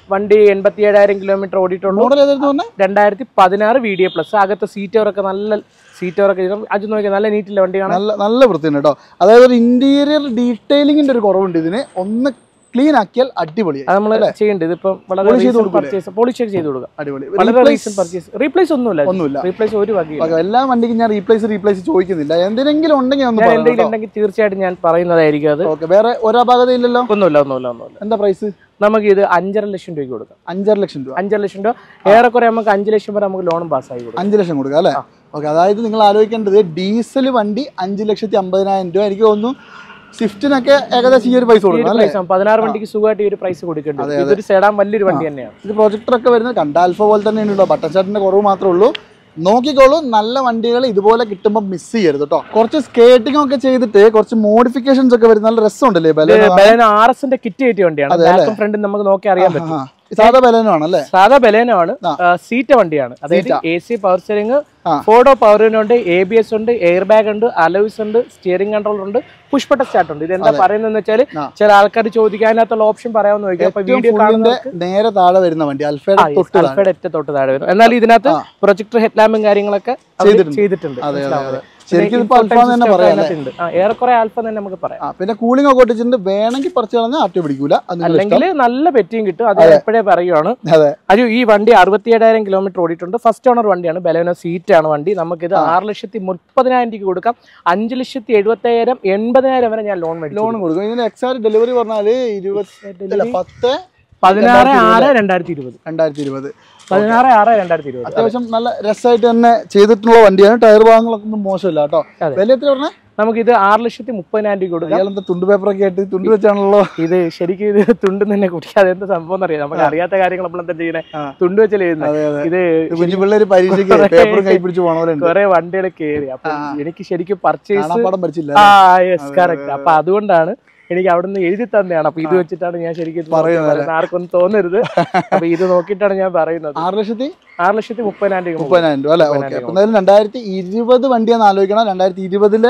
വണ്ടി എൺപത്തി ഏഴായിരം കിലോമീറ്റർ ഓടിയിട്ടുള്ളൂ മോഡൽ ഏതായിരുന്നു പറഞ്ഞേ രണ്ടായിരത്തി പതിനാറ് വി ഡി എ പ്ലസ് അകത്ത് സീറ്റോറൊക്കെ നല്ല സീറ്റോറൊക്കെ അത് നോക്കിയാൽ നല്ല നീറ്റില്ല വണ്ടിയാണ് നല്ല നല്ല വൃത്തിയുണ്ട് കേട്ടോ അതായത് ഒരു ഇന്റീരിയർ ഡീറ്റെയിലിംഗിന്റെ ഒരു കുറവുണ്ട് ഇതിന് ഒന്ന് ക്ലീൻ ആക്കിയാൽ അടിപൊളിയായി അത് നമ്മൾ ചെയ്യേണ്ടത് ഇതിപ്പം വളരെ Polish ചെയ്ത് റീസെന്റ് കൊടുക്കൂലേ? പർച്ചേസ് പോളിഷ് ഒക്കെ ചെയ്ത് കൊടുക്കുക അടിപൊളി വളരെ Replace റീസെന്റ് പർച്ചേസ് റീപ്ലേസ് ഒന്നുമില്ല ഒന്നുമില്ല റീപ്ലേസ് ഒരു വകയില്ല ഓക്കെ, എല്ലാ വണ്ടിക്കും ഞാൻ റീപ്ലേസ് റീപ്ലേസ് ചോദിക്കുന്നില്ല എന്തിനെങ്കിലും ഉണ്ടെങ്കിൽ ഒന്ന് ഞാൻ പറയാം എന്തെങ്കിലും ഉണ്ടെങ്കിൽ തീർച്ചയായിട്ടും ഞാൻ പറയുന്നതായിരിക്കും അത് ഓക്കെ വേറെ ഒരപാകതയില്ലല്ലോ ഒന്നുമില്ല ഒന്നുമില്ല ഒന്നുമില്ല എന്താ പ്രൈസ് നമുക്ക് ഇത് അഞ്ചര ലക്ഷം രൂപയ്ക്ക് കൊടുക്കാം അഞ്ചര ലക്ഷം രൂപ അഞ്ചര ലക്ഷം രൂപ ഏറെക്കുറെ നമുക്ക് അഞ്ച് ലക്ഷം വരെ നമുക്ക് ലോണും പാസ്സായി കൊടുക്കാം അഞ്ച് ലക്ഷം കൊടുക്കുക അല്ലേ ഓക്കെ അതായത് നിങ്ങൾ ആലോചിക്കേണ്ടത് ഡീസൽ വണ്ടി അഞ്ച് ലക്ഷത്തി അമ്പതിനായിരം രൂപ എനിക്ക് തോന്നുന്നു സ്വിഫ്റ്റിനൊക്കെ ഏകദേശം ഈ ഒരു പൈസ ഈ ഒരു കൊടുക്കണം അല്ലേ പ്രൈസ് പതിനാറ് വണ്ടിക്ക് സുഖമായിട്ട് ഈ ഒരു പ്രൈസ് കൊടുക്കേണ്ടത് ഇതൊരു സെഡാൻ വലിയൊരു വണ്ടി തന്നെയാണ് ഇത് പ്രൊജക്ടറൊക്കെ വരുന്നത് കണ്ട ആൽഫ പോലെ തന്നെ ഉണ്ടോ ബട്ടൺ ഷർട്ടിന്റെ കുറവ് മാത്രമേ ഉള്ളൂ നോക്കിക്കോളൂ നല്ല വണ്ടികൾ ഇതുപോലെ കിട്ടുമ്പോൾ മിസ് ചെയ്യരുത് കേട്ടോ കുറച്ച് സ്കേറ്റിംഗ് ഒക്കെ ചെയ്തിട്ട് കുറച്ച് മോഡിഫിക്കേഷൻസ് ഒക്കെ വരുന്ന നല്ല രസമുണ്ടല്ലേ ബലേനോ ബലേന ആർ എസിന്റെ കിറ്റ് കയറ്റിയ വണ്ടിയാണ് ബാക്കും ഫ്രണ്ടും നമുക്ക് നോക്കി അറിയാൻ പറ്റും ആ, സാധാ ബലേനോ ആണല്ലേ സാധാ ബലേനോ ആണ് ആ. സീറ്റ വണ്ടിയാണ് അതായത് Zeta. A C power steering ആ. ഫോർഡോ പവറിനുണ്ട് എ ബി എസ് ഉണ്ട് എയർ ബാഗ് ഉണ്ട് അലോയ്സ് ഉണ്ട് സ്റ്റിയറിംഗ് കൺട്രോൾ ഉണ്ട് പുഷ്പട്ട സ്റ്റാർട്ട് ഉണ്ട് ഇത് എന്താ പറയുന്നത് വെച്ചാൽ ആ. ചില ആൾക്കാർ ചോദിക്കാനകത്തുള്ള ഓപ്ഷൻ പറയാമെന്ന് ചോദിക്കാം അപ്പൊ ഏറ്റവും വീഡിയോ ഫുള്ളിന്റെ നേരെ താഴെ വരുന്ന വണ്ടി അൽഫയുടെ തൊട്ട് താഴെ അൽഫയുടെ ഏറ്റവും തൊട്ട് താഴെ വരും എന്നാൽ ഇതിനകത്ത് പ്രൊജക്ടർ ഹെഡ്ലാമ്പും കാര്യങ്ങളൊക്കെ അവര് ചെയ്തിട്ടുണ്ട്. ചെയ്തിട്ടുണ്ട് അതെ, അതെ, മനസ്സിലാവുന്നത്. അതെ. ശരിക്കും പിന്നെ ഇതിപ്പോ infotainment അൽഫ എന്ന് തന്നെ system ഒക്കെ പറയാം, അതിനകത്തുണ്ട്. ആ, ഏറെക്കുറെ ആൽഫ തന്നെ നമുക്ക് പറയാം ആ പിന്നെ കൂളിംഗ് ഒക്കെ ഒട്ടിച്ചിട്ടുണ്ട് വേണമെങ്കിൽ പറിച്ചു കളഞ്ഞാൽ ആട്ടി പിടിക്കൂല അത് നിങ്ങളുടെ അല്ലെങ്കിൽ നല്ല പെറ്റിയും കിട്ടും അത് എപ്പോഴേ പറയുവാണ് ഇഷ്ടം. അതെ അയ്യോ ഈ വണ്ടി അറുപത്തിയേഴായിരം കിലോമീറ്റർ ഓടിയിട്ടുണ്ട് ഫസ്റ്റ് ഓണർ വണ്ടിയാണ് ബലേനോ സീറ്റ് ആണ് വണ്ടി നമുക്കിത് ആറ് ലക്ഷത്തി മുപ്പതിനായിരം രൂപയ്ക്ക് കൊടുക്കാം അഞ്ച് ലക്ഷത്തി എഴുപത്തയ്യായിരം എൺപതിനായിരം വരെ ഞാൻ ലോൺ മേടിച്ചു ലോൺ കൊടുക്കും ഇതിന് എക്സാക്ട് ഡെലിവറി പറഞ്ഞാല് ഇരുപത്തി അല്ല പത്ത് പതിനാറ് ആറ് രണ്ടായിരത്തി ഇരുപത് രണ്ടായിരത്തി ഇരുപത് പതിനാറ് ആറ് രണ്ടായിരത്തി ഇരുപത് അത്യാവശ്യം നല്ല രസമായിട്ട് തന്നെ ചെയ്തിട്ടുള്ള വണ്ടിയാണ് ടയർ ഭാഗങ്ങളൊക്കെ ഒന്നും മോശമില്ല കേട്ടോ അതെ. വില എത്ര പറഞ്ഞേ നമുക്കിത് ആറ് ലക്ഷത്തി മുപ്പതിനായിരം രൂപ കൊടുക്കാം അയാളെന്താ തുണ്ട് പേപ്പറൊക്കെ ആയിട്ട് തുണ്ട് വെച്ചാണല്ലോ ഇത് ശരിക്കും ഇത് തുണ്ട് തന്നെ കുടിക്കാതെ എന്താ സംഭവം എന്നറിയാം നമുക്ക് അറിയാത്ത കാര്യങ്ങൾ നമ്മൾ എന്താ ചെയ്യണേ ആ. തുണ്ട് വെച്ചല്ലേ ചെയ്യുന്നത് അതെ അതെ ഇത് ഇത് കുഞ്ഞു പിള്ളേര് പരീക്ഷയ്ക്ക് പേപ്പറും കൈ പിടിച്ച് പോണവരുണ്ട് കുറെ വണ്ടികൾ കയറി അപ്പൊ എനിക്ക് ശരിക്കും പർച്ചേസ് കാണാപ്പാടം പഠിച്ചില്ല ആ യെസ് കറക്റ്റ് അപ്പൊ അതുകൊണ്ടാണ് എനിക്ക് അവിടുന്ന് എഴുതി തന്നെയാണ് അപ്പൊ ഇത് വെച്ചിട്ടാണ് ഞാൻ ശരിക്കും ഇത് പറയുന്നത് പറയുന്നത്. ആർക്കൊന്നും തോന്നരുത് അപ്പൊ ഇത് നോക്കിയിട്ടാണ് ഞാൻ പറയുന്നത് ആറ് ലക്ഷത്തി ആറ് ലക്ഷത്തി മുപ്പതിനായിരം രൂപ മുപ്പതിനായിരം രൂപ അല്ലേ ഓക്കെ അപ്പൊ എന്തായാലും രണ്ടായിരത്തി ഇരുപത് വണ്ടിയാന്ന് ആലോചിക്കണം രണ്ടായിരത്തി ഇരുപതിലെ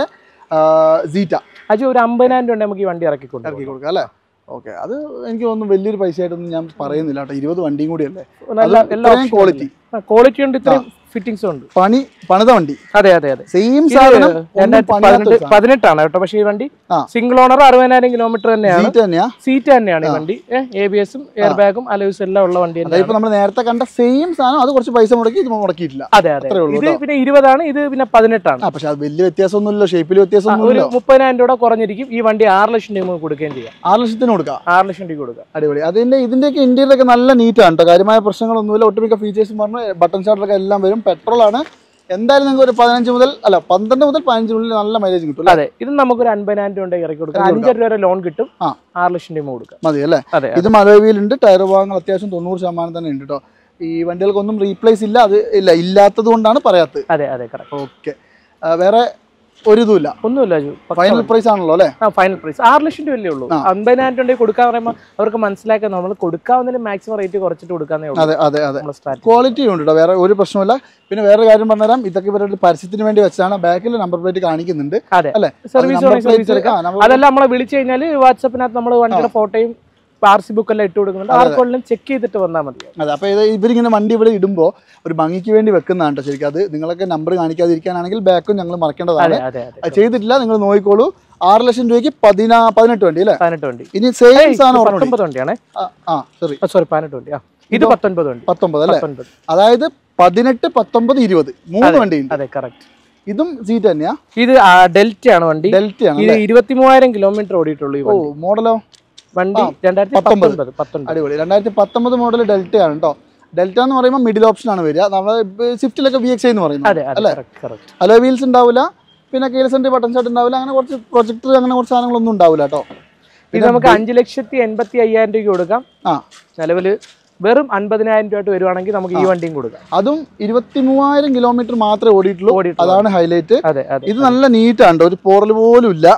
സീറ്റ അജു ഒരു അമ്പതിനായിരം രൂപ നമുക്ക് ഈ വണ്ടി ഇറക്കിക്കൊണ്ട് ഇറക്കി കൊടുക്കാം അല്ലേ ഓക്കെ അത് എനിക്ക് തോന്നുന്നു വലിയൊരു പൈസ ആയിട്ടൊന്നും ഞാൻ പറയുന്നില്ല കേട്ടോ ഇരുപത് വണ്ടിയും കൂടിയല്ലേ നല്ല അത് എല്ലാ ഇത്രയും ക്വാളിറ്റി ക്വാളിറ്റി ഉണ്ട് ഇത്രയും ഫിറ്റിംഗ്സും ഉണ്ട് പണി പണിത വണ്ടി അതെ അതെ അതെ സെയിം ഇത് സാധനം ഒന്നും രണ്ടായിരത്തി പണിയാത്ത പതിനെട്ട് പതിനെട്ടാണ് കേട്ടോ പക്ഷേ ഈ വണ്ടി ആ. സിംഗിൾ ഓണർ അറുപതിനായിരം കിലോമീറ്റർ തന്നെയാണ് സീറ്റ് തന്നെയാ സീറ്റ് തന്നെയാണ് ഈ വണ്ടി എ ബി എസും എയർ ബാഗും അലോയ്സും എല്ലാം ഉള്ള വണ്ടി അതായത് തന്നെയാണ് ഇപ്പൊ നമ്മൾ നേരത്തെ കണ്ട സെയിം സാധനം അത് കുറച്ച് പൈസ മുടക്കി ഇത് മുടക്കിയിട്ടില്ല അതെ അതെ അത്രേ ഉള്ളൂ ഇത് പിന്നെ ഇരുപതാണ് ഇത് പിന്നെ പതിനെട്ടാണ് ആ പക്ഷെ അത് വലിയ വ്യത്യാസമൊന്നുമില്ല ഷേപ്പിൽ ഒരു വ്യത്യാസമൊന്നുമില്ല മുപ്പതിനായിരം രൂപ കുറഞ്ഞിരിക്കും ഈ വണ്ടി ആറ് ലക്ഷം രൂപ നമുക്ക് കൊടുക്കുകയും ചെയ്യാം ആറ് ലക്ഷത്തിന് കൊടുക്കാം ആറ് ലക്ഷം രൂപ കൊടുക്കാം അടിപൊളി അതിന്റെ ഇതിന്റെയൊക്കെ ഇന്റീരിയർ ഒക്കെ നല്ല നീറ്റാണ് കേട്ടോ കാര്യമായ പ്രശ്നങ്ങളൊന്നുമില്ല ഒട്ടുമിക്ക ഫീച്ചേഴ്സും പറഞ്ഞു ബട്ടൺ ഷാർട്ടൊക്കെ എല്ലാം വരും പെട്രോൾ ആണ് എന്തായാലും നിങ്ങൾക്ക് ഒരു പതിനഞ്ച് മുതൽ അല്ല പന്ത്രണ്ട് മുതൽ പതിനഞ്ചിനുള്ളിൽ നല്ല മൈലേജ് കിട്ടും അല്ലേ അതെ ഇത് നമുക്കൊരു അൻപതിനായിരം രൂപ ഉണ്ടെങ്കിൽ ഇറക്കി കൊടുക്കാം ഇറക്കി അഞ്ചര രൂപ വരെ ലോൺ കിട്ടും ആ. ആറ് ലക്ഷം രൂപ കൊടുക്കാം മതി അല്ലേ അതെ ഇത് മലവീലുണ്ട് ടയർ ഭാഗങ്ങൾ അത്യാവശ്യം തൊണ്ണൂറ് ശതമാനം തന്നെ ഉണ്ട് കേട്ടോ ഈ വണ്ടികൾക്കൊന്നും റീപ്ലേസ് ഇല്ല അത് ഇല്ല ഇല്ലാത്തത് കൊണ്ടാണ് പറയാത്തത് അതെ അതെ കറക്റ്റ് ഓക്കെ വേറെ ഒരു ഇതുമില്ല ഒന്നുമില്ല അജു ഫൈനൽ പ്രൈസ് ആണല്ലോ അല്ലേ ആ ഫൈനൽ പ്രൈസ് ആറ് ലക്ഷം രൂപയല്ലേ ഉള്ളൂ ആ. അമ്പതിനായിരം രൂപ ഉണ്ടെങ്കിൽ കൊടുക്കാൻ പറയുമ്പോൾ അവർക്ക് മനസ്സിലാക്കാൻ നമ്മൾ കൊടുക്കാവുന്നതിൽ മാക്സിമം റേറ്റ് കുറച്ചിട്ട് കൊടുക്കാന്നേ ഉള്ളൂ അതെ അതെ അതെ നമ്മുടെ സ്ട്രാറ്റജി ക്വാളിറ്റി ഉണ്ട് കേട്ടോ വേറെ ഒരു പ്രശ്നമില്ല പിന്നെ വേറെ കാര്യം പറഞ്ഞുതരാം ഇതൊക്കെ ഇവരുടെ പരസ്യത്തിന് വേണ്ടി വെച്ചാണ് ബാക്കിൽ നമ്പർ പ്ലേറ്റ് കാണിക്കുന്നുണ്ട് അതെ അല്ലേ സർവീസ് number സർവീസ് plate- എടുക്കാം ആ, number അതെല്ലാം നമ്മളെ വിളിച്ചു കഴിഞ്ഞാൽ വാട്സപ്പിനകത്ത് നമ്മൾ വണ്ടിയുടെ ഫോട്ടോയും ആർ സി ബുക്ക് എല്ലാം ഇട്ട് കൊടുക്കുന്നുണ്ട് ആർക്കെല്ലാം ചെക്ക് ചെയ്തിട്ട് വന്നാൽ മതി അതെ അപ്പോൾ ഇത് ഇവരിങ്ങനെ വണ്ടി ഇവിടെ ഇടുമ്പോൾ ഒരു ഭംഗിക്ക് വേണ്ടി വെക്കുന്നതാണ് കേട്ടോ ശരിക്കും അത് നിങ്ങളൊക്കെ നമ്പർ കാണിക്കാതിരിക്കാനാണെങ്കിൽ ബാക്കും ഞങ്ങൾ മറക്കേണ്ടതാണ് അതെ അതെ അതെ അത് ചെയ്തിട്ടില്ല നിങ്ങൾ നോക്കിക്കോളൂ ആറ് ലക്ഷം രൂപയ്ക്ക് പതിനാ പതിനെട്ട് വണ്ടി അല്ലേ പതിനെട്ട് വണ്ടി ഇനി സെയിം സാധനം ഓർമ്മ പത്തൊമ്പത് വണ്ടിയാണേ ആ സോറി സോറി പതിനെട്ട് വണ്ടി ആ ഇത് പത്തൊൻപത് വണ്ടി പത്തൊമ്പത് അല്ലേ പത്തൊൻപത് അതായത് പതിനെട്ട് പത്തൊമ്പത് ഇരുപത് മൂന്ന് വണ്ടിയുണ്ട് അതെ കറക്റ്റ് ഇതും സീറ്റ് തന്നെയാ ഇത് ഡെൽറ്റ ആണ് വണ്ടി ഡെൽറ്റ ആണ് ഇത് ഇരുപത്തി മൂവായിരം കിലോമീറ്റർ ഓടിയിട്ടുള്ളൂ ഈ ഓ വണ്ടി മോഡലോ വണ്ടി രണ്ടായിരത്തി പത്തൊമ്പത്. പത്തൊൻപത് പത്തൊൻപത് അടിപൊളി രണ്ടായിരത്തി പത്തൊമ്പത് മോഡൽ ഡെൽറ്റ ആണ് കേട്ടോ ഡെൽറ്റ എന്ന് പറയുമ്പോൾ മിഡിൽ ഓപ്ഷൻ ആണ് വരിക നമ്മൾ സ്വിഫ്റ്റിലൊക്കെ വി എക്സ് എന്ന് പറയുന്നത് അതെ അതെ കറക്റ്റ് കറക്റ്റ് അലോ വീൽസ് ഉണ്ടാവില്ല പിന്നെ കെയിൽ സെൻറ്റർ ബട്ടൺ ഷർട്ട് ഉണ്ടാവില്ല അങ്ങനെ കുറച്ച് പ്രൊജക്ടർ അങ്ങനെ കുറച്ച് സാധനങ്ങളൊന്നും ഉണ്ടാവില്ല കേട്ടോ ഇത് നമുക്ക് അഞ്ച് ലക്ഷത്തി എൺപത്തി അയ്യായിരം രൂപയ്ക്ക് കൊടുക്കാം ആ നിലവിൽ വെറും അൻപതിനായിരം രൂപ വരുവാണെങ്കിൽ നമുക്ക് ഈ വണ്ടിയും കൊടുക്കാം അതും ഇരുപത്തി മൂവായിരം കിലോമീറ്റർ മാത്രമേ ഓടിയിട്ടുള്ളൂ ഓടിയിട്ടുള്ളൂ. അതാണ് ഹൈലൈറ്റ് അതെ അതെ ഇത് നല്ല നീറ്റാണ് ഒരു പോറൽ പോലും ഇല്ല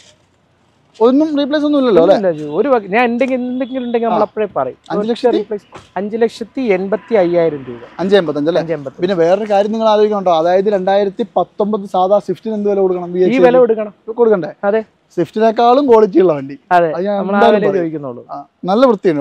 ഒന്നും റീപ്ലേസ് ഒന്നും ഇല്ലല്ലോ അല്ലേ ഇല്ല, ജോ. ഒരു വക- ഞാൻ എന്തെങ്കിലും എന്തെങ്കിലും ഉണ്ടെങ്കിൽ നമ്മൾ അപ്പോഴേ പറയും അഞ്ച് ഒറ്റ ലക്ഷത്തി? replace- അഞ്ച് ലക്ഷത്തി എൺപത്തി അയ്യായിരം രൂപ അഞ്ച് എൺപത്തഞ്ച് അല്ലേ അഞ്ച് എൺപത്തി പിന്നെ വേറൊരു കാര്യം നിങ്ങൾ ആലോചിക്കണ്ടോ അതായത് രണ്ടായിരത്തി പത്തൊമ്പത് സാധാ സ്വിഫ്റ്റിന് എന്ത് വില കൊടുക്കണം വി ഈ വില കൊടുക്കണം കൊടുക്കണ്ടേ അതെ സ്വിഫ്റ്റിനേക്കാളും ക്വാളിറ്റി ഉള്ള വണ്ടി അതെ അത് ഞാൻ നമ്മൾ ആ എന്തായാലും വില പറയും. ചോദിക്കുന്നുള്ളൂ ആ, നല്ല വൃത്തിയുണ്ട് കേട്ടോ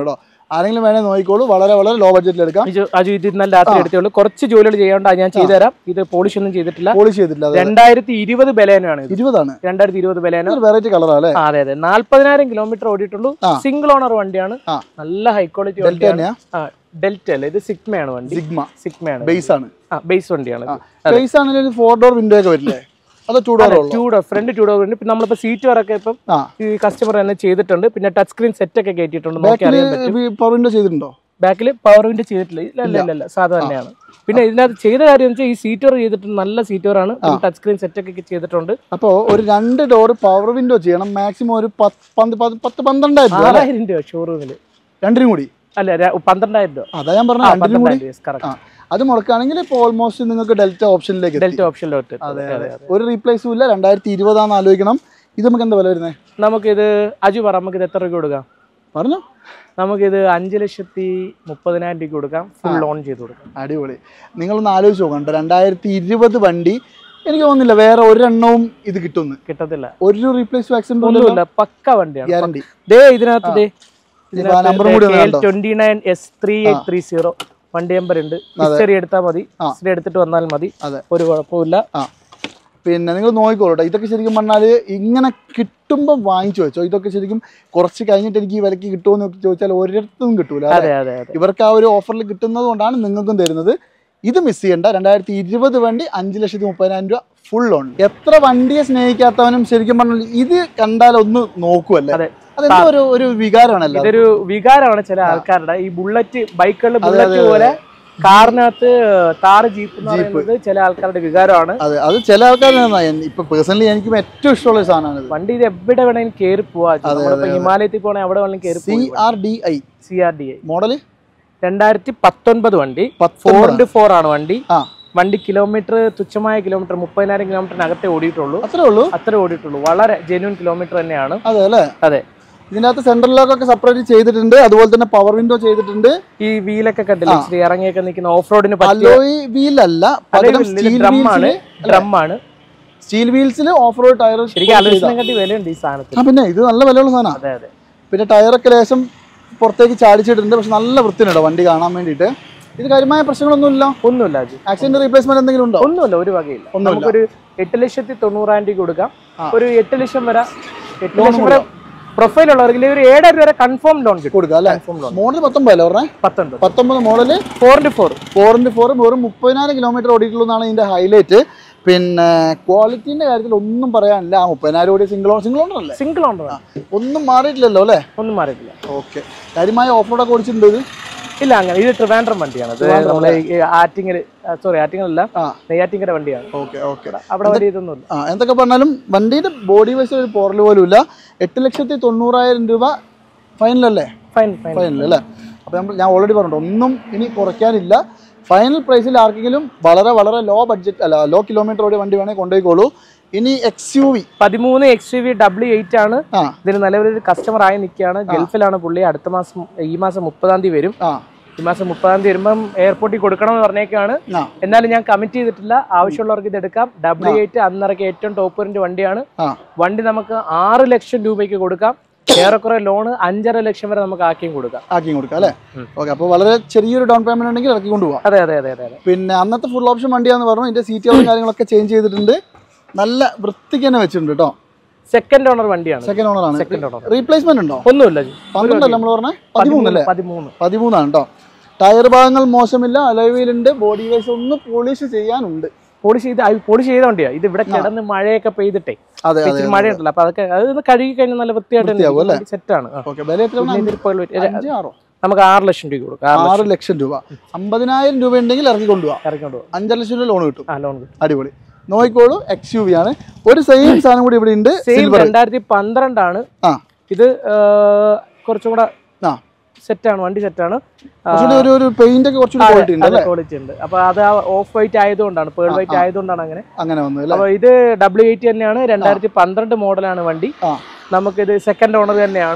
ആരെങ്കിലും വേണേ നോക്കിക്കോളൂ വളരെ വളരെ ലോ ബഡ്ജറ്റിൽ എടുക്കാം അജു അജു ഇത് ഇന്നലെ രാത്രി എടുത്തുള്ളൂ കുറച്ച് ജോലികൾ ചെയ്യാണ്ട് ഞാൻ ചെയ്തുതരാം ഇത് പോളിഷ് ഒന്നും ചെയ്തിട്ടില്ല പോളിഷ് ചെയ്തിട്ടില്ല അതെ രണ്ടായിരത്തി ഇരുപത് ബലേനാണ് ഇത് ഇരുപതാണ് രണ്ടായിരത്തി ഇരുപത് ബലേന ഇതൊരു വെറൈറ്റി കളറാ അല്ലേ ആ, അതെ അതെ നാല്പതിനായിരം കിലോമീറ്റർ ഓടിയിട്ടുള്ളൂ ആ. സിംഗിൾ ഓണർ വണ്ടിയാണ് ആ. നല്ല ഹൈ ക്വാളിറ്റി ഡെൽറ്റ വണ്ടിയാണ് തന്നെയാ ആ ഡെൽറ്റ അല്ല ഇത് സിഗ്മയാണ് വണ്ടി സിഗ്മ സിഗ്മയാണ് ബേസ് ആണ് ആ ബേസ് വണ്ടിയാണ് ഇത്. ബേസ് ആണെങ്കിൽ ഫോർ ഡോർ വിൻഡോ ഒക്കെ വരില്ലേ അതോ ടു ഡോർ ഉള്ളു two door front two door ഉണ്ട് പിന്നെ നമ്മളിപ്പോ സീറ്റ് വരൊക്കെ ഇപ്പം ആ ഈ കസ്റ്റമർ തന്നെ ചെയ്തിട്ടുണ്ട് പിന്നെ ടച്ച് സ്ക്രീൻ സെറ്റ് ഒക്കെ കയറ്റിയിട്ടുണ്ട് നോക്കി അറിയാൻ പറ്റും പവർ വിൻഡോ ചെയ്തിട്ടുണ്ടോ ബാക്കിൽ പവർ വിൻഡ് ചെയ്തിട്ടില്ല ഇല്ല ഇല്ല ഇല്ല ഇല്ല സാധാ തന്നെയാണ് പിന്നെ ഇതിനകത്ത് ചെയ്ത കാര്യം വെച്ചാൽ ഈ സീറ്റർ ചെയ്തിട്ടുണ്ട് നല്ല സീറ്റർ ആണ് ടച്ച് സ്ക്രീൻ സെറ്റ് ഒക്കെ ചെയ്തിട്ടുണ്ട് അപ്പോ ഒരു രണ്ട് ഡോർ പവർ വിൻഡോ ചെയ്യണം മാക്സിമം ഒരു പത്ത് പന്ത് പത്ത് പത്ത് പന്ത്രണ്ടായിരം രൂപ ആറായിരം രൂപ ഷോറൂമിൽ രണ്ടിനും കൂടി അല്ല ര- പന്ത്രണ്ടായിരം രൂപ അതാ ഞാൻ പറഞ്ഞ രണ്ടിനും കൂടി പന്ത്രണ്ടായിരം രൂപ കറക്റ്റ് ആ അത് മുടക്കുകയാണെങ്കിൽ ഇപ്പോൾ ഓൾമോസ്റ്റ് നിങ്ങൾക്ക് ഡെൽറ്റ ഓപ്ഷനിലേക്ക് എത്തി. ഡെൽറ്റ ഓപ്ഷനിലോട്ട് അതെ അതെ ഒരു റീപ്ലേസും ഇല്ല രണ്ടായിരത്തി ഇരുപതാന്ന് ആലോചിക്കണം ഇത് നമുക്ക് എന്താ വില വരുന്നത് നമുക്കിത് അജു പറ നമുക്കിത് എത്ര രൂപ കൊടുക്കാം പറഞ്ഞോ നമുക്കിത് അഞ്ച് ലക്ഷത്തി മുപ്പതിനായിരം രൂപ കൊടുക്കാം ഫുൾ ലോൺ ചെയ്ത് കൊടുക്കാം അടിപൊളി നിങ്ങളൊന്ന് ആലോചിച്ച് നോക്കണ്ട രണ്ടായിരത്തി ഇരുപത് വണ്ടി എനിക്ക് തോന്നുന്നില്ല വേറെ ഒരെണ്ണവും ഇത് കിട്ടുമെന്ന് കിട്ടത്തില്ല ഒരു റീപ്ലേസ് വാക്സിൻ ഒന്നുമില്ല പക്ക വണ്ടിയാണ് ഗ്യാരണ്ടി ദേ ഇതിനകത്ത് ദേ ഇപ്പൊ ആ number കൂടി ഒന്ന് കണ്ടോ? Twenty nine S three eight three zero വണ്ടി നമ്പർ ഉണ്ട് ഹിസ്റ്ററി എടുത്താൽ മതി ഹിസ്റ്ററി എടുത്തിട്ട് വന്നാൽ മതി അതെ. ഒരു കുഴപ്പമില്ല ആ പിന്നെ നിങ്ങൾ നോക്കിക്കോളൂ ട്ടോ. ഇതൊക്കെ ശരിക്കും പറഞ്ഞാൽ ഇങ്ങനെ കിട്ടുമ്പോൾ വാങ്ങിച്ചു വെച്ചോ ഇതൊക്കെ ശരിക്കും കുറച്ച് കഴിഞ്ഞിട്ട് എനിക്ക് ഈ വിലക്ക് കിട്ടുമോ എന്ന് ചോദിച്ചാൽ ഒരിടത്തും കിട്ടൂല അതെ അതെ അതെ ഇവർക്ക് ആ ഒരു ഓഫറിൽ കിട്ടുന്നത് കൊണ്ടാണ് നിങ്ങൾക്കും തരുന്നത് ഇത് മിസ് ചെയ്യണ്ട രണ്ടായിരത്തി ഇരുപത് വണ്ടി അഞ്ച് ലക്ഷത്തി മുപ്പതിനായിരം രൂപ ഫുൾ ഓൺ എത്ര വണ്ടിയെ സ്നേഹിക്കാത്തവനും ശരിക്കും പറഞ്ഞാൽ ഇത് കണ്ടാൽ ഒന്ന് നോക്കുമല്ലേ അതെ. അതെന്തോ ഒരു ഒരു വികാരമാണല്ലോ ഇതൊരു വികാരമാണ് ചില ആൾക്കാരുടെ ഈ ബുള്ളറ്റ് ബൈക്കുകളിൽ ബുള്ളറ്റ് പോലെ കാറിനകത്ത് താറ് ജീപ്പ് എന്ന് പറയുന്നത് ചില ആൾക്കാരുടെ വികാരമാണ് അതെ അത് ചില ആൾക്കാർ ഇപ്പൊ പേഴ്സണലി എനിക്കും ഏറ്റവും ഇഷ്ടമുള്ള ഒരു സാധനമാണ് ഇത് വണ്ടി ഇത് എവിടെ വേണമെങ്കിലും കയറി പോവാ നമ്മളിപ്പോ ഹിമാലയത്തിൽ പോണേ അവിടെ വേണമെങ്കിലും കയറി C R D I C R D I model രണ്ടായിരത്തി പത്തൊൻപത് വണ്ടി ഫോർ പത്തൊമ്പത് ഇൻറ്റു ഫോർ ആണ് വണ്ടി ആ വണ്ടി കിലോമീറ്റർ തുച്ഛമായ കിലോമീറ്റർ മുപ്പതിനായിരം കിലോമീറ്ററിനകത്തേ ഓടിയിട്ടുള്ളൂ അത്രേ ഉള്ളൂ അത്ര ഓടിയിട്ടുള്ളൂ വളരെ ജെന്യൂൻ കിലോമീറ്റർ തന്നെയാണ് അതെ അല്ലേ അതെ ഇതിനകത്ത് സെൻട്രൽ ലോക്ക് ഒക്കെ സെപ്പറേറ്റ് ചെയ്തിട്ടുണ്ട് അതുപോലെ തന്നെ പവർ വിൻഡോ ചെയ്തിട്ടുണ്ട് ഈ വീലൊക്കെ കണ്ടില്ലേ ഇച്ചിരി ഇറങ്ങിയൊക്കെ നിൽക്കുന്ന ഓഫ് റോഡിന് പറ്റിയ അലോയ് വീൽ അല്ല പകരം സ്റ്റീൽ ഡ്രം ആണ് വീൽസിൽ ഡ്രം ആണ് സ്റ്റീൽ വീൽസിൽ ഓഫ് റോഡ് ടയർ ശരിക്കും അലോസിനെ കാട്ടി വിലയുണ്ട് ഈ സാധനത്തിന് ആ പിന്നെ ഇത് നല്ല വിലയുള്ള സാധനമാണ് അതെ അതെ പിന്നെ ടയറൊക്കെ ലേശം പുറത്തേക്ക് ചാടിച്ചിട്ടുണ്ട് പക്ഷെ നല്ല വൃത്തിയുണ്ട് വണ്ടി കാണാൻ വേണ്ടിയിട്ട് ഇത് കാര്യമായ പ്രശ്നങ്ങളൊന്നുമില്ല ഒന്നുമില്ല അജി ആക്സിഡന്റ് റീപ്ലേസ്മെന്റ് എന്തെങ്കിലും ഉണ്ടോ ഒന്നുമില്ല ഒരു വകയില്ല ഒന്നുമില്ല. നമുക്കൊരു എട്ട് ലക്ഷത്തി തൊണ്ണൂറായിരം രൂപ കൊടുക്കാം ആ. ഒരു എട്ട് ലക്ഷം വരെ എട്ട് ലക്ഷം വരെ പ്രൊഫൈൽ ഉള്ളവർക്ക് ഒരു ഏഴായിരം വരെ കൺഫേം ലോൺ കിട്ടും കൊടുക്കുക അല്ലേ കൺഫേം ലോൺ മോഡൽ പത്തൊമ്പതല്ലേ പറഞ്ഞേ പത്തൊൻപത് പത്തൊമ്പത് model four into four four into four വെറും മുപ്പതിനായിരം കിലോമീറ്റർ ഓടിയിട്ടുള്ളൂ എന്നാണ് ഇതിന്റെ ഹൈലൈറ്റ് പിന്നെ ക്വാളിറ്റീന്റെ കാര്യത്തിൽ ഒന്നും പറയാനില്ല ആ മുപ്പതിനായിരം ഓടിയ സിംഗിൾ ഓൺ സിംഗിൾ ഓണർ അല്ലേ സിംഗിൾ ഓണർ ഒന്നും മാറിയിട്ടില്ലല്ലോ അല്ലേ ഒന്നും മാറിയിട്ടില്ല ഓക്കെ കാര്യമായ ഓഫ് റോഡൊക്കെ ഓടിച്ചിട്ടുണ്ട് ഇത് ഇല്ല അങ്ങനെ ഇത് ട്രിവാൻഡ്രം വണ്ടിയാണ് അത് നമ്മളെ ഈ ആറ്റിങ്ങൽ സോറി ആറ്റിങ്ങൽ അല്ല ആ നെയ്യാറ്റിങ്കര വണ്ടിയാണ് ഓക്കെ ഓക്കെ അവിടെ വലിയ ഇതൊന്നുമില്ല ആ എന്തൊക്കെ പറഞ്ഞാലും വണ്ടിയുടെ ബോഡി വൈസ് ഒരു പോറൽ പോലും ഇല്ല എട്ട് ലക്ഷത്തി തൊണ്ണൂറായിരം രൂപ ഫൈനലല്ലേ ഫൈൻ ഫൈൻ ഫൈനൽ അല്ലേ അപ്പോൾ നമ്മൾ ഞാൻ ഓൾറെഡി പറഞ്ഞിട്ടുണ്ട് ഒന്നും ഇനി കുറയ്ക്കാനില്ല ഫൈനൽ പ്രൈസിൽ ആർക്കെങ്കിലും വളരെ വളരെ ലോ ബഡ്ജറ്റ് അല്ല ലോ കിലോമീറ്റർ ഓടിയ വണ്ടി വേണമെങ്കിൽ കൊണ്ടുപോയിക്കോളൂ ഇനി എക്സ് യു വി പതിമൂന്ന് X U V W eight ആണ് ആ ഇതിന് നിലവിലൊരു കസ്റ്റമർ ആയി നിൽക്കുകയാണ് ഗൾഫിലാണ് പുള്ളി അടുത്ത മാസം ഈ മാസം മുപ്പതാം തീയതി വരും ആ ഈ മാസം മുപ്പതാം തീയതി വരുമ്പം എയർപോർട്ടിൽ കൊടുക്കണം എന്ന് പറഞ്ഞേക്കാണ് ആ എന്നാലും ഞാൻ കമ്മിറ്റ് ചെയ്തിട്ടില്ല ആവശ്യമുള്ളവർക്ക് ഇത് എടുക്കാം ഡബ്ല്യു എയ്റ്റ് അന്നിറക്കിയ ഏറ്റവും ടോപ്പ് റേഞ്ച് വണ്ടിയാണ് ആ വണ്ടി നമുക്ക് ആറ് ലക്ഷം രൂപയ്ക്ക് കൊടുക്കാം ഏറെക്കുറെ ലോണ് അഞ്ചര ലക്ഷം വരെ നമുക്ക് ആക്കിയും കൊടുക്കാം ആക്കി കൊടുക്കാം അല്ലേ ഓക്കെ അപ്പോൾ വളരെ ചെറിയൊരു ഡൗൺ പേയ്മെന്റ് ഉണ്ടെങ്കിൽ ഇറക്കി കൊണ്ടുപോകാം അതെ അതെ അതെ അതെ അതെ പിന്നെ അന്നത്തെ ഫുൾ ഓപ്ഷൻ വണ്ടിയാന്ന് പറഞ്ഞു ഇതിന്റെ സീറ്റുകളും കാര്യങ്ങളൊക്കെ ചേഞ്ച് ചെയ്തിട്ടുണ്ട് നല്ല വൃത്തിക്ക് തന്നെ വെച്ചിട്ടുണ്ട് കേട്ടോ സെക്കൻഡ് ഓണർ വണ്ടിയാണ് സെക്കൻഡ് ഓണർ ആണ് സെക്കൻഡ് ഓണർ റീപ്ലേസ്മെന്റ് ഉണ്ടോ ഒന്നുമില്ല ജി. പന്ത്രണ്ടല്ല നമ്മൾ പറഞ്ഞേ പതിമൂന്നല്ലേ പതിമൂന്ന് പതിമൂന്നാണ് കേട്ടോ ടയർ ഭാഗങ്ങൾ മോശമില്ല അലവിയിലുണ്ട് ബോഡി വൈസ് ഒന്ന് പോളിഷ് ചെയ്യാനുണ്ട് പോളിഷ് ചെയ്ത് പോളിഷ് ചെയ്ത വണ്ടിയാ ഇത് ഇവിടെ കിടന്ന് മഴയൊക്കെ പെയ്തിട്ടേ അതെ അതെ ഇച്ചിരി മഴയുണ്ടല്ലോ അപ്പൊ അതൊക്കെ അത് ഒന്ന് കഴുകി കഴിഞ്ഞാൽ നല്ല വൃത്തിയാവും അല്ലേ? വൃത്തിയായിട്ട് സെറ്റാണ് ഓക്കെ വില എത്ര അഞ്ച് ആറോ നമുക്ക് ആറ് ലക്ഷം രൂപ കൊടുക്കാം ആറ് ആറ് ലക്ഷം രൂപ അമ്പതിനായിരം രൂപ ഉണ്ടെങ്കിൽ ഇറക്കി കൊണ്ടുപോകാം ഇറക്കിക്കൊണ്ട് പോകും അഞ്ചര ലക്ഷം രൂപ ലോൺ കിട്ടും ആ ലോൺ കിട്ടും അടിപൊളി നോക്കിക്കോളൂ എക്സ് യു വി ആണ് ഒരു സെയിം സാധനം കൂടി ഇവിടെ ഉണ്ട് സെയിം സിൽവർ രണ്ടായിരത്തി പന്ത്രണ്ടാണ് ആ ഇത് ആ, കുറച്ചും കൂടെ ആ സെറ്റാണ് വണ്ടി സെറ്റാണ് കുറച്ചുകൂടി ഒരു ഒരു പെയിന്റ് ഒക്കെ കുറച്ചുകൂടി ക്വാളിറ്റി ഉണ്ട് അല്ലേ ക്വാളിറ്റി ഉണ്ട് അപ്പൊ അത് ഓഫ് വൈറ്റ് ആയതുകൊണ്ടാണ് പേൾ വൈറ്റ് ആയതുകൊണ്ടാണ് അങ്ങനെ അങ്ങനെ വന്നു അല്ലേ അപ്പൊ ഇത് ഡബ്ല്യു എയ്റ്റ് തന്നെയാണ് രണ്ടായിരത്തി പന്ത്രണ്ട് മോഡലാണ് വണ്ടി ആ നമുക്കിത് സെക്കൻഡ് ഓണർ തന്നെയാണ് ആ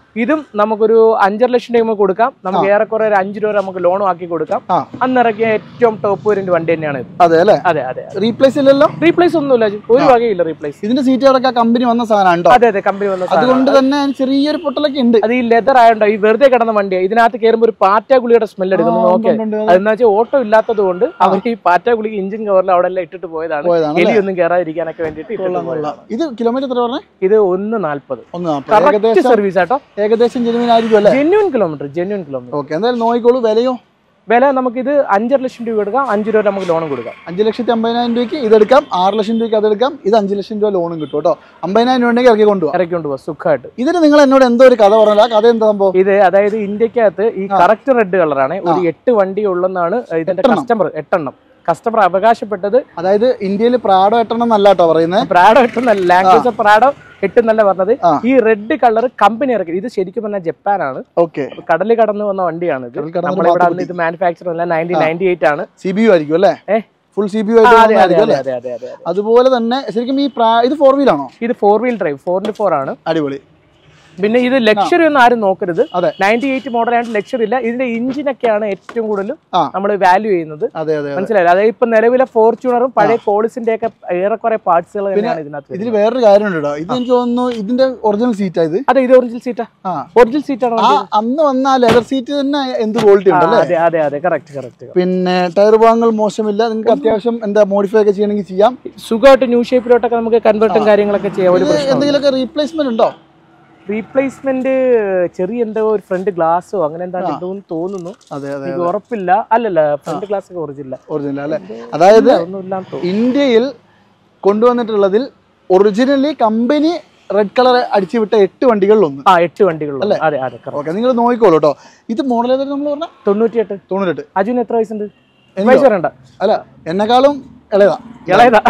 ഇതും നമുക്കൊരു അഞ്ചര ലക്ഷം രൂപ നമുക്ക് കൊടുക്കാം നമുക്ക് ഏറെക്കുറെ ഒരു അഞ്ച് രൂപ നമുക്ക് ലോണും ആക്കി കൊടുക്കാം ആ. അന്ന് ഇറക്കിയ ഏറ്റവും ടോപ്പ് വേരിയന്റ് വണ്ടി തന്നെയാണ് ഇത് അതെ അല്ലേ അതെ അതെ റീപ്ലേസ് ഇല്ലല്ലോ റീപ്ലേസ് ഒന്നുമില്ല അജു. ഒരു വകയില്ല റീപ്ലേസ് ഇതിന്റെ സീറ്റുകളൊക്കെ കമ്പനി വന്ന സാധനം ഉണ്ടോ അതെ അതെ കമ്പനി വന്ന സാധനം. അതുകൊണ്ട് തന്നെ അതിന് ചെറിയൊരു പൊട്ടലൊക്കെ ഉണ്ട് അത് ഈ ലെതർ ആയതുകൊണ്ട് ഈ വെറുതെ കിടന്ന വണ്ടിയാണ് ഇതിനകത്ത് കയറുമ്പോൾ ഒരു പാറ്റ ഗുളിയുടെ സ്മെൽ എടുക്കുന്നു ആ, നോക്കിയാൽ ഉണ്ട്, ഉണ്ട്, ഉണ്ട്. അതെന്ന് വെച്ചാൽ ഓട്ടോ ഇല്ലാത്തത് കൊണ്ട് അവർ ഈ പാറ്റ ഗുളിക ഇഞ്ചിൻ കവറിൽ അവിടെ എല്ലാം ഇട്ടിട്ട് പോയതാണ് പോയതാണ് അല്ലേ? എലിയൊന്നും കയറാതിരിക്കാനൊക്കെ വേണ്ടിയിട്ട് ഇട്ടിട്ട് കൊള്ളാം പോയതാണ് കൊള്ളാം ഇത് കിലോമീറ്റർ എത്ര പറഞ്ഞേ ഇത് ഒന്ന് നാല്പത് ഒന്ന് നാപ്പത്. കറക്റ്റ് ഏകദേശം സർവീസ് ആട്ടോ ഏകദേശം ജെനുവിൻ ആയിരിക്കും അല്ലേ genuine kilometre genuine kilometre okay എന്തായാലും നോക്കിക്കോളൂ വിലയോ വില നമുക്കിത് അഞ്ചര ലക്ഷം രൂപ കൊടുക്കാം അഞ്ച് രൂപ നമുക്ക് ലോൺ കൊടുക്കാം അഞ്ച് ലക്ഷത്തി അമ്പതിനായിരം രൂപയ്ക്ക് ഇതെടുക്കാം ആറ് ലക്ഷം രൂപയ്ക്ക് അതെടുക്കാം ഇത് അഞ്ച് ലക്ഷം രൂപ ലോണും കിട്ടും കേട്ടോ അമ്പതിനായിരം രൂപ ഉണ്ടെങ്കിൽ ഇറക്കി കൊണ്ടുപോകാം ഇറക്കിക്കൊണ്ട് പോവാം സുഖമായിട്ട് ഇതിന് നിങ്ങൾ എന്നോട് എന്തോ ഒരു കഥ പറഞ്ഞാൽ ആ കഥ എന്താ സംഭവം ഇത് അതായത് ഇന്ത്യക്കകത്ത് ഈ കറക്റ്റ് റെഡ് കളറാണ് ഒരു എട്ട് വണ്ടി ഉള്ളെന്നാണ് ഇതിന്റെ എട്ടെണ്ണം? കസ്റ്റമർ എട്ടെണ്ണം കസ്റ്റമർ അവകാശപ്പെട്ടത് അതായത് ഇന്ത്യയിൽ പ്രാഡോ എട്ടെണ്ണം എന്നല്ല കേട്ടോ പറയുന്നത് പ്രാഡോ എട്ടെന്നല്ല ലാംഗ്വേജ് പ്രാഡോ എട്ടെന്നല്ല പറഞ്ഞത് ആ. ഈ റെഡ് കളർ കമ്പനി ഇറക്കി ഇത് ശരിക്കും പറഞ്ഞാൽ ജപ്പാനാണ് ഓക്കെ കടലിൽ കടന്നു വന്ന വണ്ടിയാണ് ഇത് കടലിൽ കടന്ന് നമ്മളിവിടെ ഭാഗത്ത് അന്ന് ഇത് മാനുഫാക്ചർ അല്ല നയൻറ്റീൻ നയൻറ്റി എയ്റ്റ് ആണ് സി ബി യു ആയിരിക്കും അല്ലേ ഏ? ഫുൾ സി ബി യു ആ, ആയിട്ട് അതെ അതെ ആയിരിക്കും അതെ അല്ലേ അതെ അതെ അതെ അതുപോലെ തന്നെ ശരിക്കും ഈ പ്രാ- ഇത് ഫോർ വീലാണോ ഇത് ഫോർ വീൽ ഡ്രൈവ് ഫോറിന്റെ ഫോർ ആണ് അടിപൊളി പിന്നെ ഇത് ലക്ഷറി ഒന്നും ആരും നോക്കരുത് അതെ. നയൻറ്റി എയ്റ്റ് മോഡലായിട്ട് ലക്ഷറി ഇല്ല ഇതിന്റെ എഞ്ചിനൊക്കെയാണ് ഏറ്റവും കൂടുതൽ ആ. നമ്മൾ വാല്യൂ ചെയ്യുന്നത് അതെ അതെ അതെ മനസ്സിലായില്ല അതായത് ഇപ്പൊ നിലവിലെ ഫോർച്യൂണറും പഴയ കോളിസിന്റെ ഒക്കെ ഏറെക്കുറെ പാർട്സുകൾ തന്നെയാണ് ഇതിനകത്ത് ഇതിൽ വരുന്നത്. വേറൊരു കാര്യമുണ്ട് കേട്ടോ ഇത് എനിക്ക് തോന്നുന്നു ഇതിന്റെ ഒറിജിനൽ സീറ്റാ ഇത് അതെ ഇത് ഒറിജിനൽ സീറ്റാ ആ ഒറിജിനൽ സീറ്റാണ് ആ അന്ന് വന്ന ആ ലെതർ സീറ്റ് തന്നെ എന്ത് ക്വാളിറ്റി ഉണ്ട് അല്ലേ അതെ അതെ അതെ കറക്റ്റ് കറക്റ്റ് പിന്നെ ടയർ ഭാഗങ്ങൾ മോശമില്ല നിങ്ങൾക്ക് അത്യാവശ്യം എന്താ മോഡിഫൈ ഒക്കെ ചെയ്യണമെങ്കിൽ ചെയ്യാം സുഖമായിട്ട് ന്യൂ ഷേപ്പിലോട്ടൊക്കെ നമുക്ക് കൺവേർട്ടും കാര്യങ്ങളൊക്കെ ചെയ്യാൻ ഒരു ഇത് പ്രശ്നം എന്തെങ്കിലുമൊക്കെ റീപ്ലേസ്മെന്റ് ഉണ്ടോ റീപ്ലേസ്മെന്റ് ചെറിയ എന്തോ ഒരു ഫ്രണ്ട് ഗ്ലാസ്സോ അങ്ങനെ എന്താ എന്തോന്ന് തോന്നുന്നു അതെ അതെ എനിക്ക് ഉറപ്പില്ല അല്ലല്ല ഫ്രണ്ട് ഗ്ലാസ് ഒക്കെ ഒറിജിനല്ല ഒറിജിനൽ അല്ലേ അതായത് ഒന്നുമില്ലാന്ന് തോന്നുന്നു ഇന്ത്യയിൽ കൊണ്ടുവന്നിട്ടുള്ളതിൽ ഒറിജിനലി കമ്പനി റെഡ് കളർ അടിച്ചു വിട്ട എട്ട് വണ്ടികളിലൊന്ന് ആ എട്ട് വണ്ടികളുള്ള അതെ അതെ correct. ഓക്കെ നിങ്ങൾ നോക്കിക്കോളൂ കേട്ടോ ഇത് മോഡൽ ഏതായാലും നമ്മൾ പറഞ്ഞ തൊണ്ണൂറ്റിയെട്ട് തൊണ്ണൂറ്റെട്ട് അജുന് എത്ര വയസ്സുണ്ട് എനിക്കോ? വയസ്സ് വരണ്ട അല്ല എന്നെക്കാളും ഇളയതാ ഇളയതാ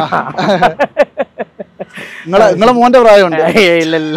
നിങ്ങളെ നിങ്ങളെ മോന്റെ പ്രായമുണ്ട് ഏയ് ഇല്ല ഇല്ല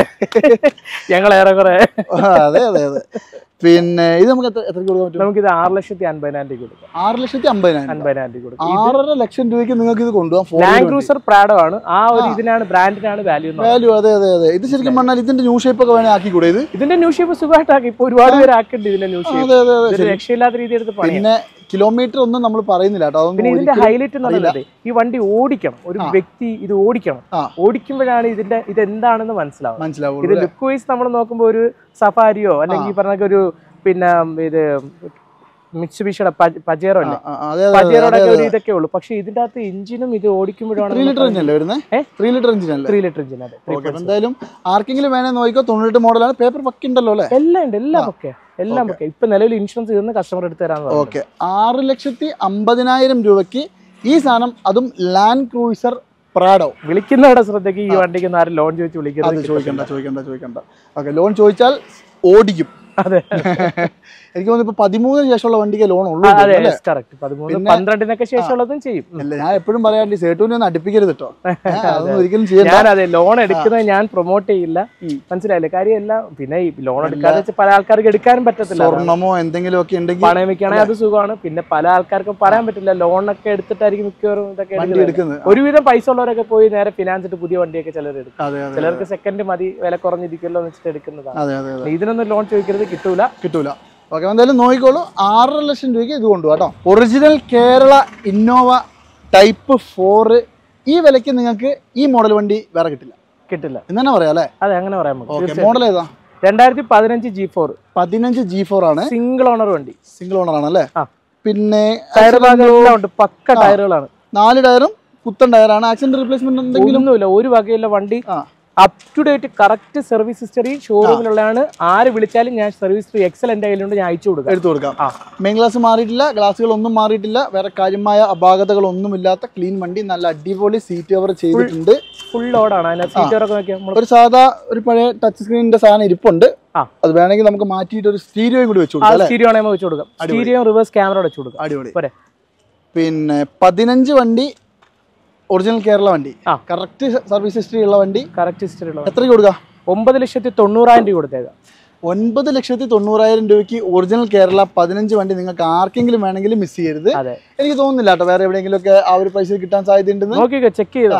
ഞങ്ങൾ ഏറെക്കുറെ ആ, അതെ അതെ അതെ പിന്നെ ഇത് നമുക്ക് എത്ര എത്രയ്ക്ക് കൊടുക്കാൻ പറ്റും നമുക്കിത് ആറ് ലക്ഷത്തി അൻപതിനായിരം രൂപ കൊടുക്കാം ആറ് ലക്ഷത്തി അമ്പതിനായിരം അൻപതിനായിരം രൂപ കൊടുക്കാം ആറര ലക്ഷം രൂപയ്ക്ക് നിങ്ങൾക്ക് ഇത് കൊണ്ടുപോകാം ഫോർ ലാൻഡ് ക്രൂസർ പ്രാഡോ ആണ് ആ ഒരു ഇതിനാണ് ബ്രാൻഡിനാണ് വാല്യൂ എന്ന് പറയുന്നത്. വാല്യൂ അതെ അതെ അതെ ഇത് ശരിക്കും പറഞ്ഞാൽ ഇതിന്റെ ന്യൂ ഷേപ്പ് ഒക്കെ വേണേ ആക്കിക്കൂടെ ഇത് ഇതിന്റെ ന്യൂ ഷേപ്പ് സുഖമായിട്ടാക്കി ഇപ്പൊ ഒരുപാട് പേര് ആക്കുന്നുണ്ട് ഇതിന്റെ ന്യൂ ഷേപ്പ് അതെ അതെ അതെ ഇതൊരു രക്ഷയില്ലാത്ത രീതി എടുത്ത് പണിയാം പിന്നെ കിലോമീറ്റർ ഒന്നും നമ്മൾ പറയുന്നില്ല കേട്ടോ പിന്നെ അതൊന്നും ഇതിന്റെ ഒരിക്കലും ഹൈലൈറ്റ് എന്ന് പറയുന്നത് ഈ വണ്ടി ഓടിക്കണം ഒരു വ്യക്തി ഇത് ഓടിക്കണം ആ. ഓടിക്കുമ്പോഴാണ് ഇതിന്റെ ഇത് എന്താണെന്ന് മനസ്സിലാവുന്നത് ഇത് മനസ്സിലാവുള്ളൂ ലുക്ക് വൈസ് നമ്മൾ നോക്കുമ്പോൾ ഒരു സഫാരിയോ അല്ലെങ്കിൽ ഈ പറഞ്ഞ ഒരു പിന്നെ ഇത് മിക്സുബിഷിയുടെ പജേറോ അല്ലേ ആ, ആ, അതെ അതെ പജേറോടെ ഒക്കെ ഒരു ഇതൊക്കെ ഉള്ളൂ പക്ഷെ ഇതിന്റെ അകത്ത് എഞ്ചിനും ഇത് ഓടിക്കുമ്പോഴാണ് ത്രീ ലിറ്റർ എഞ്ചിൻ അല്ലേ വരുന്നത് ഏ? ത്രീ ലിറ്റർ എഞ്ചിൻ അല്ലേ ത്രീ ലിറ്റർ എഞ്ചിൻ അതെ ഓക്കെ എന്തായാലും ആർക്കെങ്കിലും വേണേ നോക്കിക്കോ തൊണ്ണൂറ്റെട്ട് മോഡലാണ് പേപ്പർ പക്ക ഉണ്ടല്ലോ അല്ലേ എല്ലാം ഉണ്ട് എല്ലാം ഒക്കെ എല്ലാം ഒക്കെ ഇപ്പൊ നിലവിൽ ഇൻഷുറൻസ് തീർന്ന് കസ്റ്റമർ എടുത്ത് തരാന്ന് പറഞ്ഞു ഓക്കെ ആറ് ലക്ഷത്തി അമ്പതിനായിരം രൂപയ്ക്ക് ഈ സാധനം അതും ലാൻഡ് ക്രൂയിസർ പ്രാഡോ വിളിക്കുന്നവരുടെ ശ്രദ്ധയ്ക്ക് ഈ വണ്ടിക്ക് ഒന്ന് ആരും ലോൺ ചോദിച്ച് അത് വിളിക്കരുത് ചോദിക്കണ്ട ചോദിക്കണ്ട ചോദിക്കണ്ട ഓക്കെ ലോൺ ചോദിച്ചാൽ ഓടിക്കും അതെ എനിക്ക് തോന്നുന്നു ഇപ്പൊ പതിമൂന്നിന് ശേഷമുള്ള വണ്ടിക്ക് ലോൺ ഉള്ളൂ ആ, അതെ അല്ലേ കറക്റ്റ് പതിമൂന്ന് പിന്നെ- പന്ത്രണ്ടിനൊക്കെ ശേഷമുള്ളതും ചെയ്യും ഉം. അല്ല ഞാൻ എപ്പോഴും പറയാറുണ്ട് സേട്ടുവിനെ ഒന്ന് അടുപ്പിക്കരുത് കേട്ടോ ഏ, അതൊന്നും ഒരിക്കലും ചെയ്യണ്ട ഞാൻ അതെ ലോൺ എടുക്കുന്നത് ഞാൻ പ്രൊമോട്ട് ചെയ്യില്ല മനസ്സിലായില്ലേ കാര്യം എല്ലാം പിന്നെ ഈ ലോൺ എടുക്കാതെ വെച്ച് പല ആൾക്കാർക്ക് എടുക്കാനും പറ്റത്തില്ല സ്വർണമോ എന്തെങ്കിലും ഒക്കെ ഉണ്ടെങ്കിൽ പണയം വെക്കുകയാണെങ്കിൽ അത് സുഖമാണ് പിന്നെ പല ആൾക്കാർക്കും പറയാൻ പറ്റില്ല ലോണൊക്കെ എടുത്തിട്ടായിരിക്കും മിക്കവാറും ഇതൊക്കെ വണ്ടി എടുക്കുന്നത്. എടുക്കുന്നത് ഒരുവിധം പൈസ ഉള്ളവരൊക്കെ പോയി നേരെ ഫിനാൻസ് ഇട്ട് പുതിയ വണ്ടിയൊക്കെ ചിലർ എടുക്കും അതെ അതെ ചിലർക്ക് സെക്കൻഡ് മതി വില കുറഞ്ഞിരിക്കുമല്ലോ എന്ന് വെച്ചിട്ട് എടുക്കുന്നതാണ് അതെ അതെ അതെ ഇതിനൊന്നും ലോൺ ചോദിക്കരുത് കിട്ടൂല കിട്ടൂല ഓക്കെ എന്തായാലും നോക്കിക്കോളൂ ആറര ലക്ഷം രൂപയ്ക്ക് ഇത് കൊണ്ടുപോകാം കേട്ടോ original Kerala Innova type four ഈ വിലയ്ക്ക് നിങ്ങൾക്ക് ഈ മോഡൽ വണ്ടി വേറെ കിട്ടില്ല കിട്ടില്ല എന്ന് തന്നെ പറയാം അല്ലേ അതെ അങ്ങനെ പറയാൻ നമുക്ക് ഓക്കെ തീർച്ചയായും. മോഡൽ ഏതാ രണ്ടായിരത്തി പതിനഞ്ച് ജി ഫോർ പതിനഞ്ച് ജി ഫോർ ആണ് സിംഗിൾ ഓണർ വണ്ടി സിംഗിൾ ഓണർ ആണ് അല്ലേ ആ. പിന്നെ ടയർ ഭാഗം എല്ലാം ഉണ്ട് പക്ക ടയറുകളാണ് നാല് ടയറും പുത്തൻ ടയറാണ് ആക്സിഡന്റ് റീപ്ലേസ്മെന്റ് എന്തെങ്കിലും ഒന്നുമില്ല ഒരു വകയില്ല വണ്ടി ആ up to date correct service history ഷോറൂമിലുള്ളതാണ് ആര് വിളിച്ചാലും ഞാൻ സർവീസ് ഹിസ്റ്ററി എക്സൽ എൻ്റെ കയ്യിലുണ്ട് ഞാൻ അയച്ചു കൊടുക്കാം എടുത്തു കൊടുക്കാം ആ. മെയിൻ ഗ്ലാസ് മാറിയിട്ടില്ല ഗ്ലാസുകളൊന്നും മാറിയിട്ടില്ല വേറെ കാര്യമായ അപാകതകളൊന്നുമില്ലാത്ത ക്ലീൻ വണ്ടി നല്ല അടിപൊളി സീറ്റ് കവർ ചെയ്തിട്ടുണ്ട് ഫുൾ ലോഡാണ് അതിനകത്ത് സീറ്ററൊക്കെ നോക്കിയാൽ നമ്മൾ ഒരു സാധാ ഒരു പഴയ ടച്ച് സ്ക്രീനിന്റെ സാധനം ഇരിപ്പുണ്ട് ആ. അത് വേണമെങ്കിൽ നമുക്ക് മാറ്റിയിട്ട് ഒരു സ്റ്റീരിയോയും കൂടി വെച്ചു ആ കൊടുക്കാം അല്ലേ സ്റ്റീരിയോ ആണെങ്കിൽ വെച്ച് കൊടുക്കാം സ്റ്റീരിയോ റിവേഴ്സ് ക്യാമറ വെച്ച് കൊടുക്കാം അടിപൊളി പോരെ പിന്നെ പതിനഞ്ച് വണ്ടി ഒറിജിനൽ കേരള വണ്ടി ആ. കറക്റ്റ് സർവീസ് ഹിസ്റ്ററി ഉള്ള വണ്ടി കറക്റ്റ് ഹിസ്റ്ററി ഉള്ള എത്രയ്ക്ക് കൊടുക്കാം ഒമ്പത് ലക്ഷത്തി തൊണ്ണൂറായിരം രൂപ കൊടുത്തേക്കാം ഒൻപത് ലക്ഷത്തി തൊണ്ണൂറായിരം രൂപയ്ക്ക് ഒറിജിനൽ കേരള പതിനഞ്ച് വണ്ടി നിങ്ങൾക്ക് ആർക്കെങ്കിലും വേണമെങ്കിലും മിസ് ചെയ്യരുത് അതെ എനിക്ക് തോന്നുന്നില്ല കേട്ടോ വേറെ എവിടെയെങ്കിലും ഒക്കെ ആ ഒരു പ്രൈസിൽ കിട്ടാൻ സാധ്യതയുണ്ടെന്ന് നോക്കിക്കോ ചെക്ക് ചെയ്തോ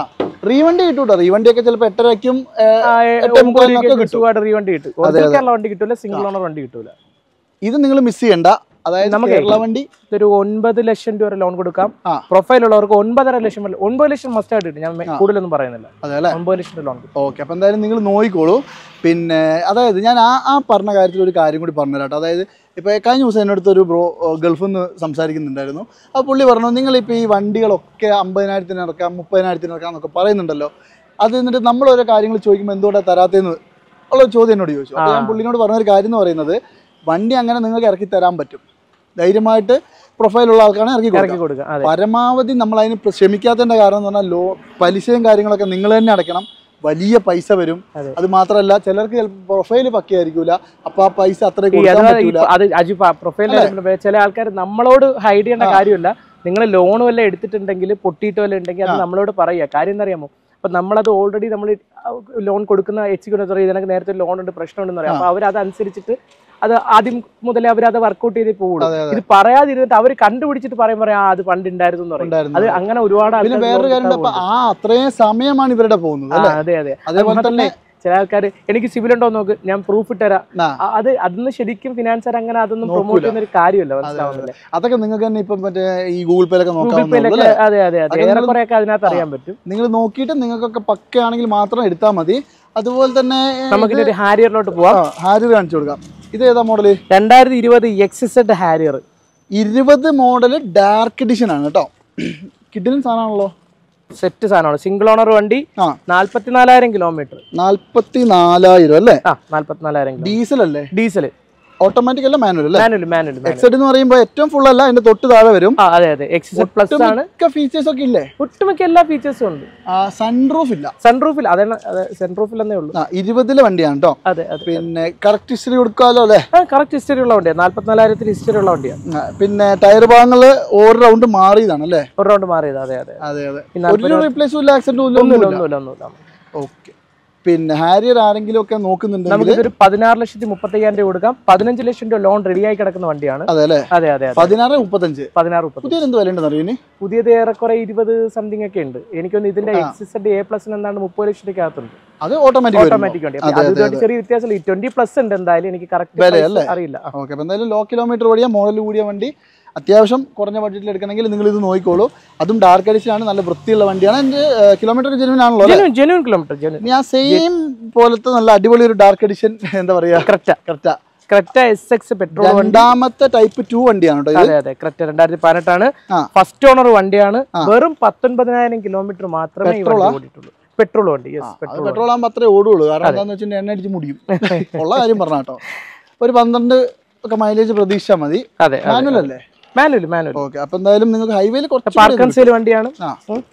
റീവണ്ടി കിട്ടും കേട്ടോ റീവണ്ടിയൊക്കെ ചിലപ്പോൾ എട്ടരയ്ക്കും ഏ, ആ, എട്ടേ ഒമ്പത് മുക്കാലിനൊക്കെ രൂപയ്ക്ക് കിട്ടും. സുഖമായിട്ട് റീവണ്ടി കിട്ടും ഒറിജിനൽ കേരള വണ്ടി കിട്ടൂല സിംഗിൾ ഓണർ വണ്ടി കിട്ടൂല ഇത് നിങ്ങൾ മിസ് ചെയ്യണ്ട അതായത് നമുക്ക് കേരള വണ്ടി ഇതൊരു ഒൻപത് ലക്ഷം രൂപ വരെ ലോൺ കൊടുക്കാം ആ. പ്രൊഫൈൽ ഉള്ളവർക്ക് ഒൻപതര ലക്ഷം വരെ ഒൻപത് ലക്ഷം മസ്റ്റ് ആയിട്ട് കിട്ടും ഞാൻ മെ- കൂടുതലൊന്നും പറയുന്നില്ല അതെ അല്ലേ ഒൻപത് ലക്ഷം രൂപ ലോൺ കിട്ടും ഓക്കെ അപ്പം എന്തായാലും നിങ്ങൾ നോക്കിക്കോളൂ പിന്നെ അതായത് ഞാൻ ആ ആ പറഞ്ഞ കാര്യത്തിൽ ഒരു കാര്യം കൂടി പറഞ്ഞുതരാം കേട്ടോ അതായത് ഇപ്പോൾ കഴിഞ്ഞ ദിവസം എൻ്റെ അടുത്ത് ഒരു ബ്രോ ഗൾഫിൽ നിന്ന് സംസാരിക്കുന്നുണ്ടായിരുന്നു ആ പുള്ളി പറഞ്ഞു നിങ്ങളിപ്പോൾ ഈ വണ്ടികളൊക്കെ അമ്പതിനായിരത്തിന് ഇറക്കാം മുപ്പതിനായിരത്തിന് ഇറക്കാം എന്നൊക്കെ പറയുന്നുണ്ടല്ലോ അത് എന്നിട്ട് നമ്മൾ ഓരോ കാര്യങ്ങൾ ചോദിക്കുമ്പോൾ എന്തുകൊണ്ടാണ് തരാത്തതെന്ന് ഉള്ള ചോദ്യം എന്നോട് ചോദിച്ചു അപ്പോൾ ഞാൻ പുള്ളിനോട് പറഞ്ഞൊരു കാര്യം എന്ന് പറയുന്നത് വണ്ടി അങ്ങനെ നിങ്ങൾക്ക് ഇറക്കി തരാൻ പറ്റും ധൈര്യമായിട്ട് പ്രൊഫൈലുള്ള ആൾക്കാണ് ഇറക്കി കൊടുക്കുക ഇറക്കി കൊടുക്കാം അതെ പരമാവധി നമ്മൾ അതിന് പ്ര- ശ്രമിക്കാത്തതിന്റെ കാരണം എന്ന് പറഞ്ഞാൽ ലോ പലിശയും കാര്യങ്ങളൊക്കെ നിങ്ങൾ തന്നെ അടയ്ക്കണം വലിയ പൈസ വരും അതെ. അത് മാത്രമല്ല ചിലർക്ക് പ്രൊഫൈൽ പക്കയായിരിക്കൂല അപ്പൊ ആ പൈസ അത്ര ഈ കൊടുക്കാൻ അഥവാ പറ്റൂല ഇപ്പൊ അത് അജി പ്രൊഫൈൽ ചില ആൾക്കാർ നമ്മളോട് ഹൈഡ് ചെയ്യേണ്ട കാര്യമില്ല നിങ്ങൾ ലോൺ വല്ല എടുത്തിട്ടുണ്ടെങ്കിൽ പൊട്ടിയിട്ട് വല്ല ഉണ്ടെങ്കിൽ അത് നമ്മളോട് പറയുക കാര്യം എന്താ അറിയാമോ അപ്പൊ നമ്മളത് ഓൾറെഡി നമ്മൾ ലോൺ കൊടുക്കുന്ന എക്സിക്യൂട്ടീവ് ഇതിനൊക്കെ നേരത്തെ ലോൺ ഉണ്ട് പ്രശ്നമുണ്ടെന്ന് പറയാം അപ്പൊ അവർ അതനുസരിച്ചിട്ട് അത് ആദ്യം മുതലേ അവർ അത് വർക്കൗട്ട് ചെയ്തേ പോകുള്ളൂ അതെ, അതെ. ഇത് പറയാതിരുന്നിട്ട് അവർ കണ്ടുപിടിച്ചിട്ട് പറയും പറയാം ആ അത് പണ്ട് ഉണ്ടായിരുന്നു എന്ന് പറയും ഉണ്ടായിരുന്നു. അത് അങ്ങനെ ഒരുപാട് പിന്നെ ആൾക്കാർ വേറൊരു loan കാര്യം എടുക്കാൻ അപ്പൊ ആ അത്രയും സമയമാണ് ഇവരുടെ പോകുന്നത് ആ, അല്ലെ അതെ അതെ അതേപോലെ തന്നെ ചില ആൾക്കാർ എനിക്ക് സിവിൽ ഉണ്ടോ എന്ന് നോക്ക് ഞാൻ പ്രൂഫ് ഇട്ടുതരാം ആ, ആ, അത് അതൊന്നും ശരിക്കും ഫിനാൻസർ അങ്ങനെ അതൊന്നും നോക്കൂല. പ്രൊമോട്ട് ചെയ്യുന്ന ഒരു കാര്യമല്ല മനസ്സിലാവുന്നില്ല അതൊക്കെ നിങ്ങൾക്ക് തന്നെ ഇപ്പം മറ്റേ ഈ ഗൂഗിൾ പേയിലൊക്കെ ഗൂഗിൾ നോക്കാവുന്നേ പേയിലൊക്കെ അല്ലേ അതെ അതെ അതെ അതൊക്കെ ഏറെക്കുറെ ഒക്കെ അതിനകത്ത് അറിയാൻ പറ്റും നിങ്ങൾ നോക്കിയിട്ട് നിങ്ങൾക്കൊക്കെ പക്കയാണെങ്കിൽ മാത്രം എടുത്താൽ മതി അതുപോലെ തന്നെ നമുക്കിനി ഒരു ഹാരിയറിലോട്ട് പോവാം ഹാരിയർ കാണിച്ചു കൊടുക്കാം ഇത് ഏതാ മോഡല് രണ്ടായിരത്തി ഇരുപത് എക്സിസെഡ് ഹാരിയർ ഇരുപത് മോഡല് ഡാർക്ക് എഡിഷൻ ആണ് കേട്ടോ കിഡിലും സാധനമാണല്ലോ സെറ്റ് സാധനമാണ് സിംഗിൾ ഓണർ വണ്ടി ആ നാല്പത്തിനാലായിരം കിലോമീറ്റർ നാല്പത്തി നാലായിരം അല്ലേ ആ നാല്പത്തിനാലായിരം കിലോ ഡീസൽ അല്ലേ ഡീസൽ ഓട്ടോമാറ്റിക് അല്ല മാനുവൽ അല്ലേ മാനുവൽ മാനുവൽ മാനുവൽ എക്സൈഡ് എന്ന് പറയുമ്പോൾ ഏറ്റവും ഫുൾ അല്ല അതിന്റെ തൊട്ട് താഴെ വരും ആ അതെ അതെ എക്സിസെഡ് പ്ലസ് ആണ് മിക്ക ഫീച്ചേഴ്സ് ഒക്കെ ഇല്ലേ ഒട്ടുമിക്ക എല്ലാ ഫീച്ചേഴ്സും ഉണ്ട് സൺറൂഫ് ഇല്ല സൺറൂഫിൽ അതെ അതെ സൺറൂഫിൽ എന്നേ ഉള്ളൂ ആ ഇരുപതിലെ വണ്ടിയാണ് കേട്ടോ അതെ അതെ പിന്നെ കറക്റ്റ് ഹിസ്റ്ററി കൊടുക്കാമല്ലോ അല്ലേ ആ കറക്റ്റ് ഹിസ്റ്ററി ഉള്ള വണ്ടിയാണ് നാല്പത്തിനാലായിരത്തിൽ ഹിസ്റ്ററി ഉള്ള വണ്ടിയാണ് ആ, പിന്നെ ടയർ ഭാഗങ്ങൾ ഓരോ റൗണ്ട് മാറിയതാണ് അല്ലേ ഒരു റൗണ്ട് മാറിയത് അതെ അതെ അതെ അതെ പിന്നെ ഒരു റീപ്ലേസും ഇല്ല ആക്സിഡന്റും ഇല്ല ഒന്നുമില്ല ഒന്നുമില്ല ഒന്നുമില്ല ഒന്നുമില്ല ഓക്കെ പിന്നെ ഹാരിയർ ആരെങ്കിലും ഒക്കെ നോക്കുന്നുണ്ടെങ്കിൽ നമുക്കിതൊരു പതിനാറ് ലക്ഷത്തി മുപ്പത്തി അയ്യായിരം രൂപ കൊടുക്കാം പതിനഞ്ച് ലക്ഷം രൂപ ലോൺ റെഡിയായി കിടക്കുന്ന വണ്ടിയാണ് അതെ അല്ലേ അതെ അതെ അതെ പതിനാറ് മുപ്പത്തഞ്ച് പതിനാറ് മുപ്പത്തി പുതിയ എന്ത് വില ഉണ്ടെന്ന് അറിയുന്നേ പുതിയത് ഏറെക്കുറെ ഇരുപത് സംതിങ് ഒക്കെ ഉണ്ട് എനിക്കൊന്ന് ഇതിന്റെ എക്സിസഡ് എ പ്ലസിന് എന്താണ് മുപ്പത് ലക്ഷം രൂപ അകത്തുണ്ട് അത് ഓട്ടോമാറ്റിക് ഓട്ടോമാറ്റിക് വണ്ടി അതെ, അത് അതെ, ഇതുമായിട്ട് ചെറിയ വ്യത്യാസമില്ല ഈ ട്വന്റി പ്ലസ് ഉണ്ട് എന്തായാലും എനിക്ക് വില കറക്റ്റ് അല്ലേ? അറിയില്ല ആ. ഓക്കെ അപ്പോൾ എന്തായാലും ലോ കിലോമീറ്റർ ഓടിയ മോഡൽ കൂടിയ വണ്ടി അത്യാവശ്യം കുറഞ്ഞ ബഡ്ജറ്റിൽ എടുക്കണമെങ്കിൽ നിങ്ങൾ ഇത് നോക്കിക്കോളൂ അതും ഡാർക്ക് എഡിഷനാണ് നല്ല വൃത്തിയുള്ള വണ്ടിയാണ് എൻ്റെ കിലോമീറ്റർ ജെനുവിൻ ആണല്ലോ അല്ലേ ജെനുവിൻ ജെനുവിൻ കിലോമീറ്റർ ജെനുവിൻ ഞാൻ സെയിം പോലത്തെ നല്ല അടിപൊളി ഒരു ഡാർക്ക് എഡിഷൻ എന്താ പറയാ ക്രെറ്റ കറക്റ്റാ ക്രെറ്റ എസ് എക്സ് പെട്രോൾ വണ്ടി രണ്ടാമത്തെ ടൈപ്പ് ടു വണ്ടിയാണ് കേട്ടോ ഇത് അതെ അതെ ക്രെറ്റ രണ്ടായിരത്തി പതിനെട്ടാണ് ആ. ഫസ്റ്റ് ഓണർ വണ്ടിയാണ് വെറും പത്തൊൻപതിനായിരം കിലോമീറ്റർ മാത്രമേ ഈ വണ്ടി ഓടിയിട്ടുള്ളൂ പെട്രോൾ വണ്ടി യെസ് അത് പെട്രോൾ പെട്രോൾ ആകുമ്പോൾ അത്രേ ഓടുള്ളൂ കാരണം എന്താണെന്ന് വെച്ചിട്ടുണ്ടെങ്കിൽ എണ്ണ അടിച്ച് മുടിയും ഉള്ള കാര്യം പറഞ്ഞ കേട്ടോ ഒരു പന്ത്രണ്ട് ഒക്കെ മൈലേജ് പ്രതീക്ഷിച്ചാൽ മതി അതെ മാനുവൽ അല്ലേ മാനുവൽ മാനുവൽ ഓക്കെ അപ്പൊ എന്തായാലും നിങ്ങൾക്ക് ഹൈവേയിൽ കുറച്ച് പാർക്ക് ആൻഡ് സെയിൽ വണ്ടിയാണ് ആ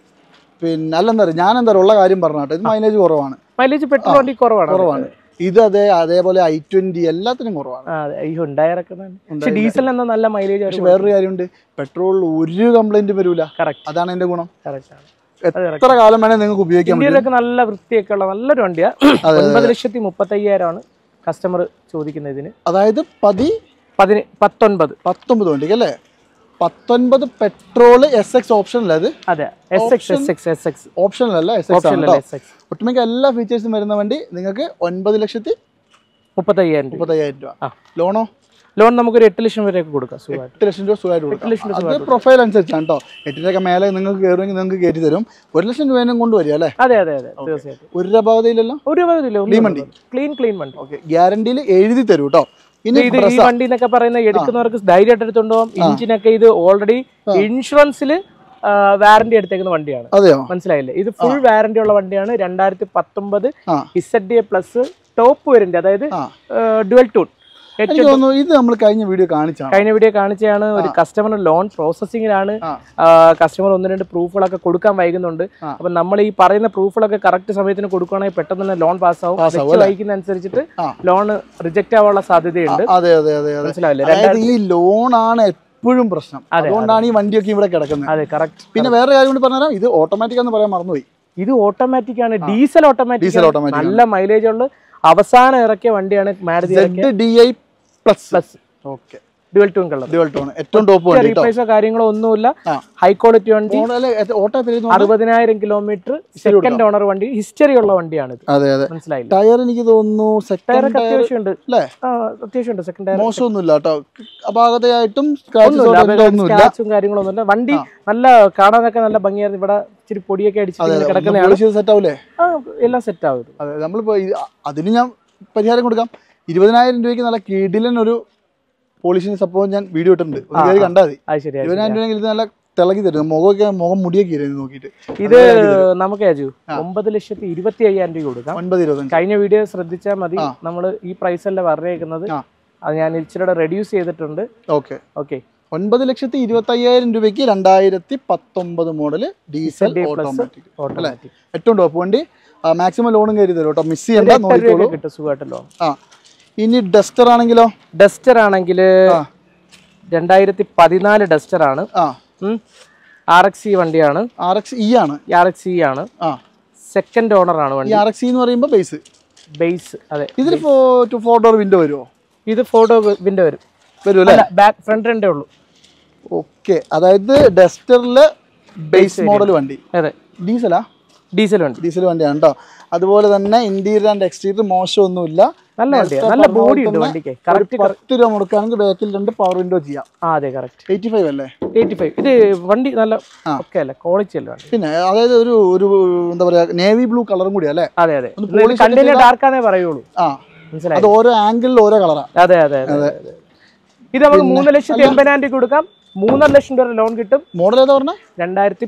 പിന്നെ അല്ല എന്താ പറയുക ഞാൻ എന്താ പറയുക ഉള്ള കാര്യം പറഞ്ഞ കേട്ടോ ഇത് മൈലേജ് കുറവാണ് മൈലേജ് പെട്രോൾ വണ്ടി കുറവാണ് കുറവാണ് ഇത് അതെ അതേപോലെ ഐ ട്വന്റി എല്ലാത്തിനും കുറവാണ് ആ, അതെ ഈ ഹുണ്ടായി ഇറക്കുന്നുണ്ട് പക്ഷെ ഡീസലിന് എന്താ നല്ല മൈലേജ് പക്ഷെ വേറൊരു കാര്യമുണ്ട് പെട്രോളിൽ ഒരു കംപ്ലൈന്റും വരൂല കറക്റ്റ് അതാണ് എന്റെ ഗുണം കറക്റ്റ് ആണ് എത്ര കാലം വേണേൽ നിങ്ങൾക്ക് ഉപയോഗിക്കാൻ പറ്റും ഇന്ത്യയിലൊക്കെ നല്ല വൃത്തിയൊക്കെ ഉള്ള നല്ലൊരു വണ്ടിയാ ഒൻപത് ലക്ഷത്തി മുപ്പത്തി അയ്യായിരമാണ് കസ്റ്റമർ ചോദിക്കുന്നത് ഇതിന് അതായത് പതി പതിന് പത്തൊൻപത് പത്തൊമ്പത് വണ്ടിക്ക് അല്ലേ പത്തൊൻപത് പെട്രോൾ എസ് എക്സ് ഓപ്ഷനില്ല അത് അതെ S X S X S X ഓപ്ഷനിലല്ല എസ് എക്സ് ആണ് ഓപ്ഷനിലല്ല കേട്ടോ എസ് എക്സ് ഒട്ടുമിക്ക എല്ലാ ഫീച്ചേഴ്സും വരുന്ന വണ്ടി നിങ്ങൾക്ക് ഒൻപത് ലക്ഷത്തി മുപ്പത്തി അയ്യായിരം രൂപ മുപ്പത്തയ്യായിരം രൂപ ആ. ലോണോ ലോൺ നമുക്കൊരു എട്ട് ലക്ഷം വരെയൊക്കെ കൊടുക്കാം സുഖമായിട്ട് എട്ട് ലക്ഷം രൂപ സുഖമായിട്ട് ലക്ഷം രൂപ കൊടുക്കാം അത് പ്രൊഫൈൽ അനുസരിച്ചാണ് കേട്ടോ എട്ടിൻ്റെയൊക്കെ മേലെ നിങ്ങൾക്ക് കയറുമെങ്കിൽ നിങ്ങൾക്ക് കയറ്റി തരും ഒരു ലക്ഷം രൂപേനും കൊണ്ടുവരിക അല്ലേ അതെ അതെ അതെ തീർച്ചയായിട്ടും ഒരു രൂപ അപാകതയില്ലല്ലോ ഒരു രൂപയില്ല Clean വണ്ടി. ക്ലീൻ ക്ലീൻ വണ്ടി ഓക്കെ ഗ്യാരണ്ടിയിൽ എഴുതി തരും കേട്ടോ ഇനി ഇത് ഈ വണ്ടി എന്നൊക്കെ പറയുന്ന എടുക്കുന്നവർക്ക് ധൈര്യമായിട്ട് എടുത്തോണ്ട് പോകാം ഇഞ്ചിനൊക്കെ ഇത് ഓൾറെഡി ഇൻഷുറൻസിൽ വാറന്റി എടുത്തേക്കുന്ന വണ്ടിയാണ് അതെയോ മനസ്സിലായില്ലേ ഇത് ഫുൾ വാറന്റി ഉള്ള വണ്ടിയാണ് രണ്ടായിരത്തി പത്തൊമ്പത് ആ Z D A plus top variant അതായത് ആ ഡുവൽ ടൂൺ എനിക്ക് തോന്നുന്നു ഇത് നമ്മൾ കഴിഞ്ഞ വീഡിയോ കാണിച്ചാണ് കഴിഞ്ഞ വീഡിയോ കാണിച്ചാണ് ഒരു കസ്റ്റമർ ലോൺ പ്രോസസ്സിങ്ങിലാണ് ആ. കസ്റ്റമർ ഒന്ന് രണ്ട് പ്രൂഫുകളൊക്കെ കൊടുക്കാൻ വൈകുന്നുണ്ട് ആ. അപ്പൊ നമ്മൾ ഈ പറയുന്ന പ്രൂഫുകളൊക്കെ കറക്റ്റ് സമയത്തിന് കൊടുക്കുകയാണെങ്കിൽ പെട്ടെന്ന് തന്നെ ലോൺ പാസ്സാവും Pass ആവും, വെച്ച് വൈകുന്ന അനുസരിച്ചിട്ട് ആ. ലോൺ റിജക്റ്റ് ആവാനുള്ള സാധ്യതയുണ്ട് അതെ അതെ അതെ അതെ മനസ്സിലാവില്ലേ അതായത് ഈ ലോണാണ് എപ്പോഴും പ്രശ്നം അതുകൊണ്ടാണ് ഈ വണ്ടിയൊക്കെ ഇവിടെ കിടക്കുന്നത് അതെ കറക്റ്റ് പിന്നെ വേറെ കാര്യം കൂടി പറഞ്ഞാൽ ഇത് ഓട്ടോമാറ്റിക് എന്ന് പറയാൻ മറന്നുപോയി ഇത് ഓട്ടോമാറ്റിക് ആണ് ഡീസൽ ഓട്ടോമാറ്റിക് ഡീസൽ ഓട്ടോമാറ്റിക് നല്ല മൈലേജ് ഉള്ള അവസാനം ഇറക്കിയ വണ്ടിയാണ് മാരുതി ഇറക്കിയ Z D I plus plus okay dual tone colour dual tone ഏറ്റവും ടോപ്പ് വണ്ടി കേട്ടോ റീപ്ലേസോ കാര്യങ്ങളോ ഒന്നുമില്ല ആ. ഹൈ ക്വാളിറ്റി വണ്ടി മോഡൽ ഓട്ടോ പേര് അറുപതിനായിരം കിലോമീറ്റർ സെക്കൻഡ് ഓണർ വണ്ടി ഹിസ്റ്ററി ഉള്ള വണ്ടിയാണ് ഇത് അതെ അതെ മനസ്സിലായില്ല ടയർ എനിക്ക് തോന്നുന്നു സെക്കൻഡ് ടയറൊക്കെ ടയർ അത്യാവശ്യമുണ്ട് അല്ലേ ആ അത്യാവശ്യമുണ്ട് സെക്കൻഡ് ടയർ മോശമൊന്നുമില്ല കേട്ടോ അപാകതയായിട്ടും സ്ക്രാച്ചസ് ഒന്നുമില്ല ഒന്നുമില്ല സ്ക്രാച്ചും കാര്യങ്ങളൊന്നുമില്ല വണ്ടി നല്ല കാണാനൊക്കെ നല്ല ഭംഗിയായിരുന്നു ഇവിടെ ഇച്ചിരി പൊടിയൊക്കെ അടിച്ചിട്ട് കിടക്കുന്നതാണ് പോളിഷ് ചെയ്ത് സെറ്റ് ആവൂലേ ആ, എല്ലാം സെറ്റ് ആവും ഇത്. അതെ നമ്മളിപ്പോ ഇത് അതിന് ഞാൻ പരിഹാരം കൊടുക്കാം ഇരുപതിനായിരം രൂപയ്ക്ക് നല്ല കിടിലൻ ഒരു പോളിഷിന് സപ്പോസ് ഞാൻ വീഡിയോ ഇട്ടിട്ടുണ്ട് ഒരു കാര്യം കണ്ടാൽ മതി അത് ശരിയാ ഇരുപതിനായിരം രൂപയെങ്കിൽ ഇത് നല്ല തിളക്കി തരും മുഖമൊക്കെ മുഖം മുടിയൊക്കെ ഇരുന്ന് നോക്കിയിട്ട് ഇത് നമുക്ക് അജു ഒമ്പത് ലക്ഷത്തി ഇരുപത്തി അയ്യായിരം രൂപ കൊടുക്കാം ഒൻപത് ഇരുപത്തഞ്ച് കഴിഞ്ഞ വീഡിയോ ശ്രദ്ധിച്ചാൽ മതി നമ്മൾ ഈ പ്രൈസ് അല്ല പറഞ്ഞേക്കുന്നത് ആ. അത് ഞാൻ ഇച്ചിരി റെഡ്യൂസ് ചെയ്തിട്ടുണ്ട് ഓക്കെ ഓക്കെ ഒൻപത് ലക്ഷത്തി ഇരുപത്തി അയ്യായിരം രൂപയ്ക്ക് രണ്ടായിരത്തി പത്തൊമ്പത് model diesel D plus automatic automatic ഏറ്റവും ടോപ്പ് വണ്ടി മാക്സിമം ലോണും കയറി തരും കേട്ടോ മിസ് ചെയ്യണ്ട നോക്കിക്കോളൂ കിട്ടും സുഖമായിട്ടല്ലോ ആ ഇനി ഡസ്റ്റർ ആണെങ്കിലോ ഡസ്റ്റർ ആണെങ്കിൽ ആ. രണ്ടായിരത്തി പതിനാല് ഡസ്റ്റർ ആണ് ആ ആർ എക്സ് സി വണ്ടിയാണ് ആർ എക്സ് ഇ ആണ് ആർ എക്സ് സി ആണ് ആ സെക്കൻഡ് ഓണർ ആണ് ഈ വണ്ടി ആർ എക്സ് എന്ന് പറയുമ്പോൾ ബേസ് ബേസ് അതെ ഇതിൽ ടു ഫോർ ഡോർ വിൻഡോ വരുമോ ഇത് ഫോട്ടോ വിൻഡോ വരും വരും അല്ലേ ബാക്ക് ഫ്രണ്ട് രണ്ടേ ഉള്ളൂ ഓക്കെ അതായത് ഡസ്റ്ററില് ബേസ് മോഡൽ വണ്ടി അതെ ഡീസലാ ഡീസൽ വണ്ടി ഡീസൽ വണ്ടിയാണ് കേട്ടോ അതുപോലെ തന്നെ ഇന്റീരിയർ ആൻഡ് എക്സ്റ്റീരിയർ മോശമൊന്നുമില്ല നല്ല വണ്ടിയാണ് നല്ല ബോഡി ഉണ്ട് വണ്ടിക്ക് ഒരു കറക്റ്റ് പത്ത് രൂപ മുടക്കുകയാണെങ്കിൽ ബാക്കിൽ രണ്ട് പവർ വിൻഡോ ചെയ്യാം ആ അതെ കറക്റ്റ് എയ്റ്റി ഫൈവ് അല്ലേ എയ്റ്റി ഫൈവ് ഇത് വണ്ടി നല്ല ആ. ഒക്കെ അല്ലേ ക്വാളിറ്റി അല്ലേ വണ്ടി പിന്നെ അതായത് ഒരു ഒരു എന്താ പറയാ നേവി ബ്ലൂ കളറും കൂടി അല്ലേ അതെ അതെ ഒന്ന് polish കണ്ടിന്യൂ ഡാർക്കാന്നേ പറയുള്ളൂ ആ മനസ്സിലായി അത് ഓരോ ആംഗിളിൽ ഓരോ കളറാ അതെ അതെ അതെ അതെ. ഇത് നമുക്ക് മൂന്ന് ലക്ഷത്തി എൺപതിനായിരം രൂപ കൊടുക്കാം മൂന്നര ലക്ഷം രൂപ ലോൺ കിട്ടും മോഡൽ ഏതാ പറഞ്ഞേ രണ്ടായിരത്തി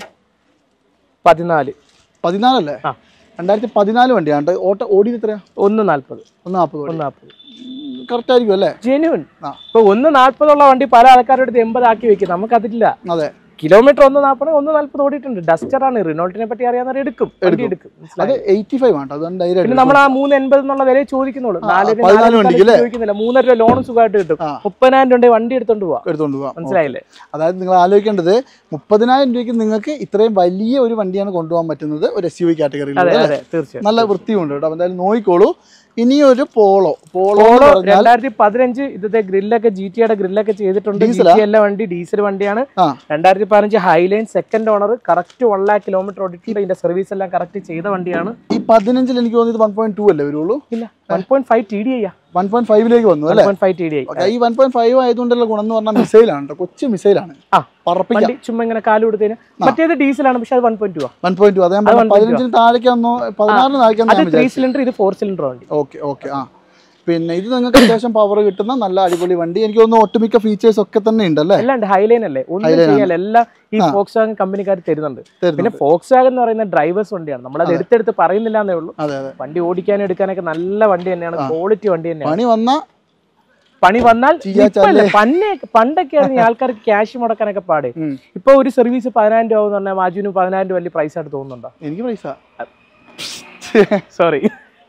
പതിനാല് പതിനാലല്ലേ ആ. രണ്ടായിരത്തി പതിനാല് വണ്ടിയാണ് ഓട്ടോ ഓടിയത് എത്രയാ ഒന്ന് നാൽപ്പത് ഒന്ന് നാൽപ്പത് ഒന്ന് നാൽപ്പത് കറക്റ്റ് ആയിരിക്കും അല്ലേ ജെന്യൂൻ ആ. ഇപ്പൊ ഒന്ന് നാൽപ്പതുള്ള വണ്ടി പല ആൾക്കാരുടെ അടുത്ത് എൺപതാക്കി വെക്കും നമുക്കതില്ല അതെ കിലോമീറ്റർ ഒന്ന് നാൽപ്പത് ഒന്ന് നാൽപ്പത് ഓടിയിട്ടുണ്ട് ഡസ്റ്റർ ആണ് റിനോൾട്ടിനെ പറ്റി അറിയാവുന്നവർ എടുക്കും വണ്ടി എടുക്കും മനസ്സിലായോ? അത് എയ്റ്റി ഫൈവ് ആണ് അതുകൊണ്ട് പിന്നെ ധൈര്യമായിട്ട് നമ്മൾ ആ മൂന്ന് എൺപത് എന്നുള്ള വില ചോദിക്കുന്നുള്ളൂ നാലിന് പതിനാല് നാല് വണ്ടിക്ക് അല്ലേ? ചോദിക്കുന്നില്ല മൂന്നര രൂപ ലോണും സുഖമായിട്ട് കിട്ടും ആ. മുപ്പതിനായിരം രൂപ ഉണ്ടെങ്കിൽ വണ്ടി എടുത്തോണ്ട് പോവാം എടുത്തോണ്ട് പോവാം മനസ്സിലായില്ലേ അതായത് നിങ്ങൾ ആലോചിക്കേണ്ടത് മുപ്പതിനായിരം രൂപയ്ക്ക് നിങ്ങൾക്ക് ഇത്രയും വലിയ ഒരു വണ്ടിയാണ് കൊണ്ടുപോകാൻ പറ്റുന്നത് ഒരു എസ് യു വി കാറ്റഗറിയിൽ അതെ അതെ തീർച്ചയായും നല്ല വൃത്തിയുണ്ട് കേട്ടോ അപ്പൊ എന്തായാലും നോക്കിക്കോളൂ ഇനിയൊരു പോളോ പോളോ എന്ന് പോളോ പറഞ്ഞാൽ രണ്ടായിരത്തി പതിനഞ്ച് ഇതിന്റെ ഗ്രില്ലൊക്കെ ജി ടിയുടെ ഗ്രില്ലൊക്കെ ചെയ്തിട്ടുണ്ട് ജി ഡീസലാ? ടി എല്ലാ വണ്ടി ഡീസൽ വണ്ടിയാണ് ആ രണ്ടായിരത്തി പതിനഞ്ച് Highline second owner correct one lakh kilometre ഓടിയിട്ടുണ്ട് ഇതിന്റെ സർവീസ് എല്ലാം കറക്റ്റ് ചെയ്ത വണ്ടിയാണ് ഈ പതിനഞ്ചിൽ എനിക്ക് തോന്നിയത് വൺ പോയിന്റ് ടു അല്ലേ വരുള്ളൂ ഇല്ല one point five T D I one point ഫൈവിലേക്ക് വന്നു വൺ അല്ലേ point five T D I okay ഈ വൺ പോയിന്റ് ഫൈവ് ആയതുകൊണ്ടുള്ള ഗുണം എന്ന് പറഞ്ഞാൽ മിസൈലാണ് കേട്ടോ കൊച്ചു മിസൈലാണ് ആ പറപ്പിക്കാം വണ്ടി ചുമ്മാ ഇങ്ങനെ കാല് കൊടുത്തതിന് മറ്റേത് ഡീസലാണ് പക്ഷെ അത് one point two one point two അതായത് പതിനഞ്ചിന് താഴേക്കാന്നോ പതിനാറിന് താഴേക്കാന്നോ അത് ഞാൻ ത്രീ സിലിണ്ടർ ഇത് ഫോർ സിലിണ്ടർ വണ്ടി ഓക്കെ ഓക്കെ ആ പിന്നെ ഇത് നിങ്ങൾക്ക് അത്യാവശ്യം പവർ കിട്ടുന്ന നല്ല അടിപൊളി വണ്ടി എനിക്ക് തോന്നുന്നു ഒട്ടുമിക്ക ഫീച്ചേഴ്സ് ഒക്കെ തന്നെ ഉണ്ട് അല്ലേ എല്ലാം ഉണ്ട് ഹൈലൈൻ അല്ലേ ഒന്നും ചെയ്യാല്ല എല്ലാം ഈ ഫോക്സ് വാഗൻ കമ്പനിക്കാർ തരുന്നുണ്ട് തരുന്നുണ്ട്. പിന്നെ ഫോക്സ് വാഗൻ എന്ന് പറയുന്ന ഡ്രൈവേഴ്സ് വണ്ടിയാണ് നമ്മൾ അത് എടുത്തെടുത്ത് പറയുന്നില്ല എന്നേ ഉള്ളൂ അതെ അതെ വണ്ടി ഓടിക്കാനും എടുക്കാനൊക്കെ നല്ല വണ്ടി തന്നെയാണ് ക്വാളിറ്റി വണ്ടി തന്നെയാണ് പണി വന്ന പണി വന്നാൽ ചെയ്യാ ഇപ്പല്ല പന്നെ പണ്ടൊക്കെ ആയിരുന്നു ഈ ആൾക്കാർക്ക് ക്യാഷ് മുടക്കാനൊക്കെ പാട് ഉം. ഇപ്പൊ ഒരു സർവീസ് പതിനായിരം രൂപ എന്ന് പറഞ്ഞാൽ മാജുവിന് പതിനായിരം രൂപ വലിയ പ്രൈസ് ആയിട്ട് തോന്നുന്നുണ്ടോ എനിക്ക് പൈസ സോറി